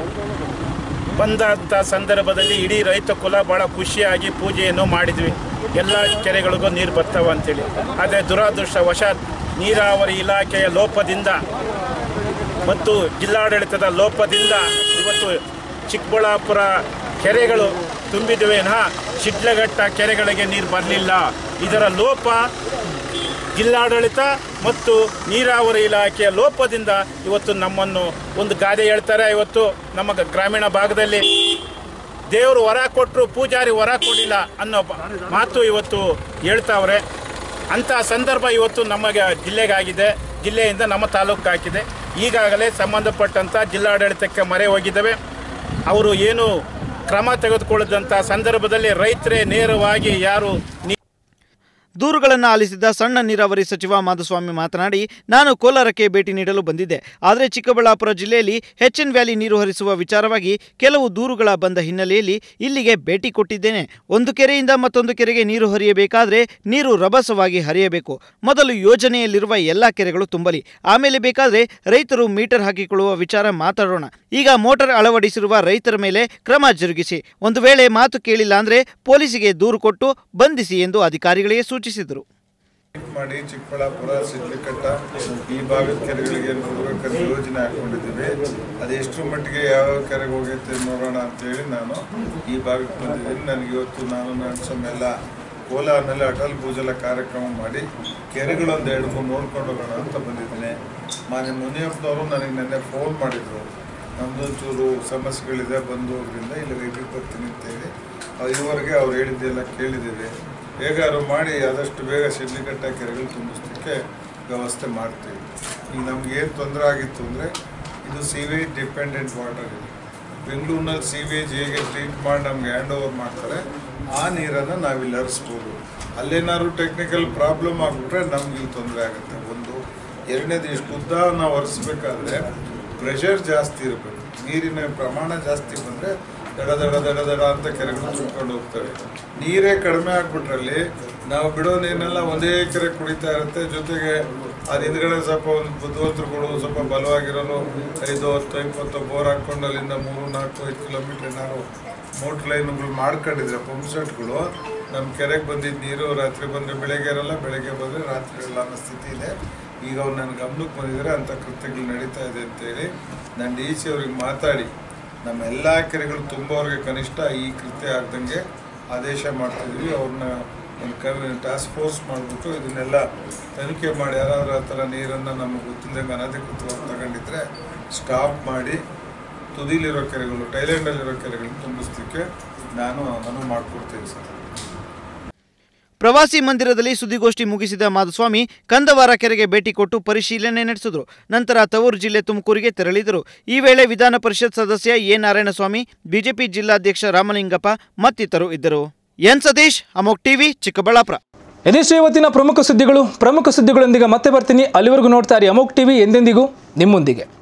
ಬಂದಂಥ ಸಂದರ್ಭದಲ್ಲಿ ಇಡೀ ರೈತ ಕುಲ ಭಾಳ ಖುಷಿಯಾಗಿ ಪೂಜೆಯನ್ನು ಮಾಡಿದ್ವಿ ಎಲ್ಲ ಕೆರೆಗಳಿಗೂ ನೀರು ಬರ್ತಾವ ಅಂತೇಳಿ ಆದರೆ ದುರಾದೃಷ್ಟವಶಾತ್ ನೀರಾವರಿ ಇಲಾಖೆಯ ಲೋಪದಿಂದ ಮತ್ತು ಜಿಲ್ಲಾಡಳಿತದ ಲೋಪದಿಂದ ಇವತ್ತು ಚಿಕ್ಕಬಳ್ಳಾಪುರ ಕೆರೆಗಳು ತುಂಬಿದುವೆ ವಿನಃ ಶಿಡ್ಲಘಟ್ಟ ಕೆರೆಗಳಿಗೆ ನೀರು ಬರಲಿಲ್ಲ ಇದರ ಲೋಪ ಜಿಲ್ಲಾಡಳಿತ ಮತ್ತು ನೀರಾವರಿ ಇಲಾಖೆಯ ಲೋಪದಿಂದ ಇವತ್ತು ನಮ್ಮನ್ನು ಒಂದು ಗಾದೆ ಹೇಳ್ತಾರೆ ಇವತ್ತು ನಮ್ಮ ಗ- ಗ್ರಾಮೀಣ ಭಾಗದಲ್ಲಿ ದೇವರು ವರ ಕೊಟ್ಟರು ಪೂಜಾರಿ ವರ ಕೊಡಲಿಲ್ಲ ಅನ್ನೋ ಬ- ಮಾತು ಇವತ್ತು ಹೇಳ್ತಾವ್ರೆ ಅಂಥ ಸಂದರ್ಭ ಇವತ್ತು ನಮಗೆ ಜಿಲ್ಲೆಗಾಗಿದೆ ಜಿಲ್ಲೆಯಿಂದ ನಮ್ಮ ತಾಲೂಕು ಹಾಕಿದೆ ಈಗಾಗಲೇ ಸಂಬಂಧಪಟ್ಟಂಥ ಜಿಲ್ಲಾಡಳಿತಕ್ಕೆ ಮೊರೆ ಹೋಗಿದ್ದೇವೆ ಅವರು ಏನು ಕ್ರಮ ತೆಗೆದುಕೊಳ್ಳದಂಥ ಸಂದರ್ಭದಲ್ಲಿ ರೈತರೇ ನೇರವಾಗಿ ಯಾರು ನೀ- ದೂರುಗಳನ್ನು ಆಲಿಸಿದ ಸಣ್ಣ ನೀರಾವರಿ ಸಚಿವ ಮಾಧುಸ್ವಾಮಿ ಮಾತನಾಡಿ ನಾನು ಕೋಲಾರಕ್ಕೆ ಭೇಟಿ ನೀಡಲು ಬಂದಿದ್ದೆ ಆದರೆ ಚಿಕ್ಕಬಳ್ಳಾಪುರ ಜಿಲ್ಲೆಯಲ್ಲಿ ಎನ್ ವ್ಯಾಲಿ ನೀರು ಹರಿಸುವ ವಿಚಾರವಾಗಿ ಕೆಲವು ದೂರುಗಳ ಬಂದ ಹಿನ್ನೆಲೆಯಲ್ಲಿ ಇಲ್ಲಿಗೆ ಭೇಟಿ ಕೊಟ್ಟಿದ್ದೇನೆ ಒಂದು ಕೆರೆಯಿಂದ ಮತ್ತೊಂದು ಕೆರೆಗೆ ನೀರು ಹರಿಯಬೇಕಾದ್ರೆ ನೀರು ರಭಸವಾಗಿ ಹರಿಯಬೇಕು ಮೊದಲು ಯೋಜನೆಯಲ್ಲಿರುವ ಎಲ್ಲ ಕೆರೆಗಳು ತುಂಬಲಿ ಆಮೇಲೆ ಬೇಕಾದ್ರೆ ರೈತರು ಮೀಟರ್ ಹಾಕಿಕೊಳ್ಳುವ ವಿಚಾರ ಮಾತಾಡೋಣ ಈಗ ಮೋಟಾರ್ ಅಳವಡಿಸಿರುವ ರೈತರ ಮೇಲೆ ಕ್ರಮ ಜರುಗಿಸಿ ಒಂದು ವೇಳೆ ಮಾತು ಕೇಳಿಲ್ಲ ಅಂದ್ರೆ ಪೊಲೀಸಿಗೆ ದೂರು ಕೊಟ್ಟು ಬಂಧಿಸಿ ಎಂದು ಅಧಿಕಾರಿಗಳಿಗೆ ಸೂಚಿಸಿದರು ಮಾಡಿ ಚಿಕ್ಕಬಳ್ಳಾಪುರ ಸಿಡ್ಲಿಕಟ್ಟ ಈ ಭಾಗದ ಕೆರೆಗಳಿಗೆ ಕೊಡಬೇಕಂತ ಯೋಜನೆ ಹಾಕೊಂಡಿದ್ದೀವಿ ಅದು ಎಷ್ಟು ಮಟ್ಟಿಗೆ ಯಾವ ಕೆರೆಗೆ ಹೋಗೈತೆ ನೋಡೋಣ ಅಂತೇಳಿ ನಾನು ಈ ಭಾಗಕ್ಕೆ ಬಂದಿದ್ದೀನಿ ನನಗೆ ಇವತ್ತು ನಾನು ನನ್ನ ಎಲ್ಲ ಕೋಲಾರ್ನಲ್ಲಿ ಅಟಲ್ ಭೂಜಲ ಕಾರ್ಯಕ್ರಮ ಮಾಡಿ ಕೆರೆಗಳೊಂದು ಎರಡು ಮೂರು ನೋಡ್ಕೊಂಡು ಹೋಗೋಣ ಅಂತ ಬಂದಿದ್ದೀನಿ ಮಾನ್ಯ ಮುನಿಯಪ್ಪನವರು ನನಗೆ ನೆನ್ನೆ ಫೋನ್ ಮಾಡಿದರು ನಮ್ಮದೊಂಚೂರು ಸಮಸ್ಯೆಗಳಿದೆ ಬಂದು ಹೋದ್ರಿಂದ ಇಲ್ಲಿ ವೈದ್ಯಕ್ಕೆ ಬರ್ತೀನಿ ಅಂತೇಳಿ ಇದುವರೆಗೆ ಅವ್ರು ಹೇಳಿದ್ದೆಲ್ಲ ಕೇಳಿದ್ದೀವಿ ಹೇಗಾದ್ರು ಮಾಡಿ ಆದಷ್ಟು ಬೇಗ ಸಿಡ್ಲಿಕಟ್ಟ ಕೆರೆಗಳು ತುಂಬಿಸ್ಲಿಕ್ಕೆ ವ್ಯವಸ್ಥೆ ಮಾಡ್ತೀವಿ ಈಗ ನಮ್ಗೆ ಏನು ತೊಂದರೆ ಆಗಿತ್ತು ಅಂದರೆ ಇದು ಸೀವೇಜ್ ಡಿಪೆಂಡೆಂಟ್ ವಾಟರ್ ಇದೆ ಬೆಂಗಳೂರಿನಲ್ಲಿ ಸೀವೇಜ್ ಹೇಗೆ ಟ್ರೀಟ್ ಮಾಡಿ ನಮ್ಗೆ ಹ್ಯಾಂಡ್ ಓವರ್ ಮಾಡ್ತಾರೆ ಆ ನೀರನ್ನು ನಾವಿಲ್ಲಿ ಹರಿಸ್ಬೋದು ಅಲ್ಲೇನಾದ್ರು ಟೆಕ್ನಿಕಲ್ ಪ್ರಾಬ್ಲಮ್ ಆಗಿಬಿಟ್ರೆ ನಮ್ಗೆ ಇಲ್ಲಿ ತೊಂದರೆ ಆಗುತ್ತೆ ಒಂದು ಎರಡನೇದು ಇಷ್ಟು ಉದ್ದ ನಾವು ಹರಿಸ್ಬೇಕಾದ್ರೆ ಪ್ರೆಷರ್ ಜಾಸ್ತಿ ಇರಬೇಕು ನೀರಿನ ಪ್ರಮಾಣ ಜಾಸ್ತಿ ಬಂದರೆ ದಡ ದಡ ದಡ ದಡ ಅಂತ ಕೆರೆಗಳು ತುಂಬ್ಕೊಂಡು ಹೋಗ್ತವೆ ನೀರೇ ಕಡಿಮೆ ಆಗ್ಬಿಟ್ರಲ್ಲಿ ನಾವು ಬಿಡೋ ನೀರನ್ನೆಲ್ಲ ಒಂದೇ ಕೆರೆ ಕುಡಿತಾ ಇರುತ್ತೆ ಜೊತೆಗೆ ಅದು ಹಿಂದ್ಗಡೆ ಸ್ವಲ್ಪ ಒಂದು ಬುದ್ಧಿವಂತರುಗಳು ಸ್ವಲ್ಪ ಬಲವಾಗಿರೋರು ಐದು ಹತ್ತು ಇಪ್ಪತ್ತು ಬೋರ್ ಹಾಕ್ಕೊಂಡು ಅಲ್ಲಿಂದ ಮೂರು ನಾಲ್ಕು ಐದು ಕಿಲೋಮೀಟರ್ ಏನಾದ್ರು ಮೋಟ್ರ್ ಲೈನ್ಗಳು ಮಾಡ್ಕೊಂಡಿದ್ರೆ ಪಂಪ್ ಸೆಟ್ಗಳು ನಮ್ಮ ಕೆರೆಗೆ ಬಂದಿದ್ದ ನೀರು ರಾತ್ರಿ ಬಂದರೆ ಬೆಳಗ್ಗೆ ಇರಲ್ಲ ಬೆಳಗ್ಗೆ ಬಂದರೆ ರಾತ್ರಿ ಇರಲ್ಲ ಅನ್ನೋ ಸ್ಥಿತಿ ಇದೆ ಈಗ ಅವ್ರು ನನ್ನ ಗಮನಕ್ಕೆ ಬಂದಿದ್ದಾರೆ ಅಂಥ ಕೃತ್ಯಗಳು ನಡೀತಾ ಇದೆ ಅಂತೇಳಿ ನಾನು ಡಿ ಸಿ ಅವ್ರಿಗೆ ಮಾತಾಡಿ ನಮ್ಮ ಎಲ್ಲ ಕೆರೆಗಳು ತುಂಬೋರಿಗೆ ಕನಿಷ್ಠ ಈ ಕೃತ್ಯ ಆಗ್ದಂಗೆ ಆದೇಶ ಮಾಡ್ತಿದ್ವಿ ಅವ್ರನ್ನ ಒಂದು ಕ ಟಾಸ್ಕ್ ಫೋರ್ಸ್ ಮಾಡಿಬಿಟ್ಟು ಇದನ್ನೆಲ್ಲ ತನಿಖೆ ಮಾಡಿ ಯಾರಾದ್ರೂ ಆ ಥರ ನೀರನ್ನು ನಮಗೆ ಗೊತ್ತಿಲ್ಲದಂಗೆ ಅನಧಿಕೃತವಾಗಿ ತಗೊಂಡಿದ್ರೆ ಸ್ಟಾಪ್ ಮಾಡಿ ತುದಿಲಿರೋ ಕೆರೆಗಳು ಟೈಲ್ಯಾಂಡಲ್ಲಿರೋ ಕೆರೆಗಳನ್ನ ತುಂಬಿಸ್ಲಿಕ್ಕೆ ನಾನು ಅನುವು ಮಾಡಿಕೊಡ್ತೀನಿ ಸರ್ ಪ್ರವಾಸಿ ಮಂದಿರದಲ್ಲಿ ಸುದ್ದಿಗೋಷ್ಠಿ ಮುಗಿಸಿದ ಮಾಧುಸ್ವಾಮಿ ಕಂದವಾರ ಕೆರೆಗೆ ಭೇಟಿ ಕೊಟ್ಟು ಪರಿಶೀಲನೆ ನಡೆಸಿದರು ನಂತರ ತವರು ಜಿಲ್ಲೆ ತುಮಕೂರಿಗೆ ತೆರಳಿದರು ಈ ವೇಳೆ ವಿಧಾನ ಪರಿಷತ್ ಸದಸ್ಯ ಎ ನಾರಾಯಣಸ್ವಾಮಿ ಬಿಜೆಪಿ ಜಿಲ್ಲಾಧ್ಯಕ್ಷ ರಾಮಲಿಂಗಪ್ಪ ಮತ್ತಿತರರು ಇದ್ದರು ಎನ್ ಸತೀಶ್ ಅಮೋಕ್ ಟಿವಿ ಚಿಕ್ಕಬಳ್ಳಾಪುರ ಇದಿಷ್ಟು ಇವತ್ತಿನ ಪ್ರಮುಖ ಸುದ್ದಿಗಳು ಪ್ರಮುಖ ಸುದ್ದಿಗಳೊಂದಿಗೆ ಮತ್ತೆ ಬರ್ತೀನಿ ಅಲ್ಲಿವರೆಗೂ ನೋಡ್ತಾ ಇರಿ ಅಮೋಕ್ ಟಿವಿ ಎಂದೆಂದಿಗೂ ನಿಮ್ಮೊಂದಿಗೆ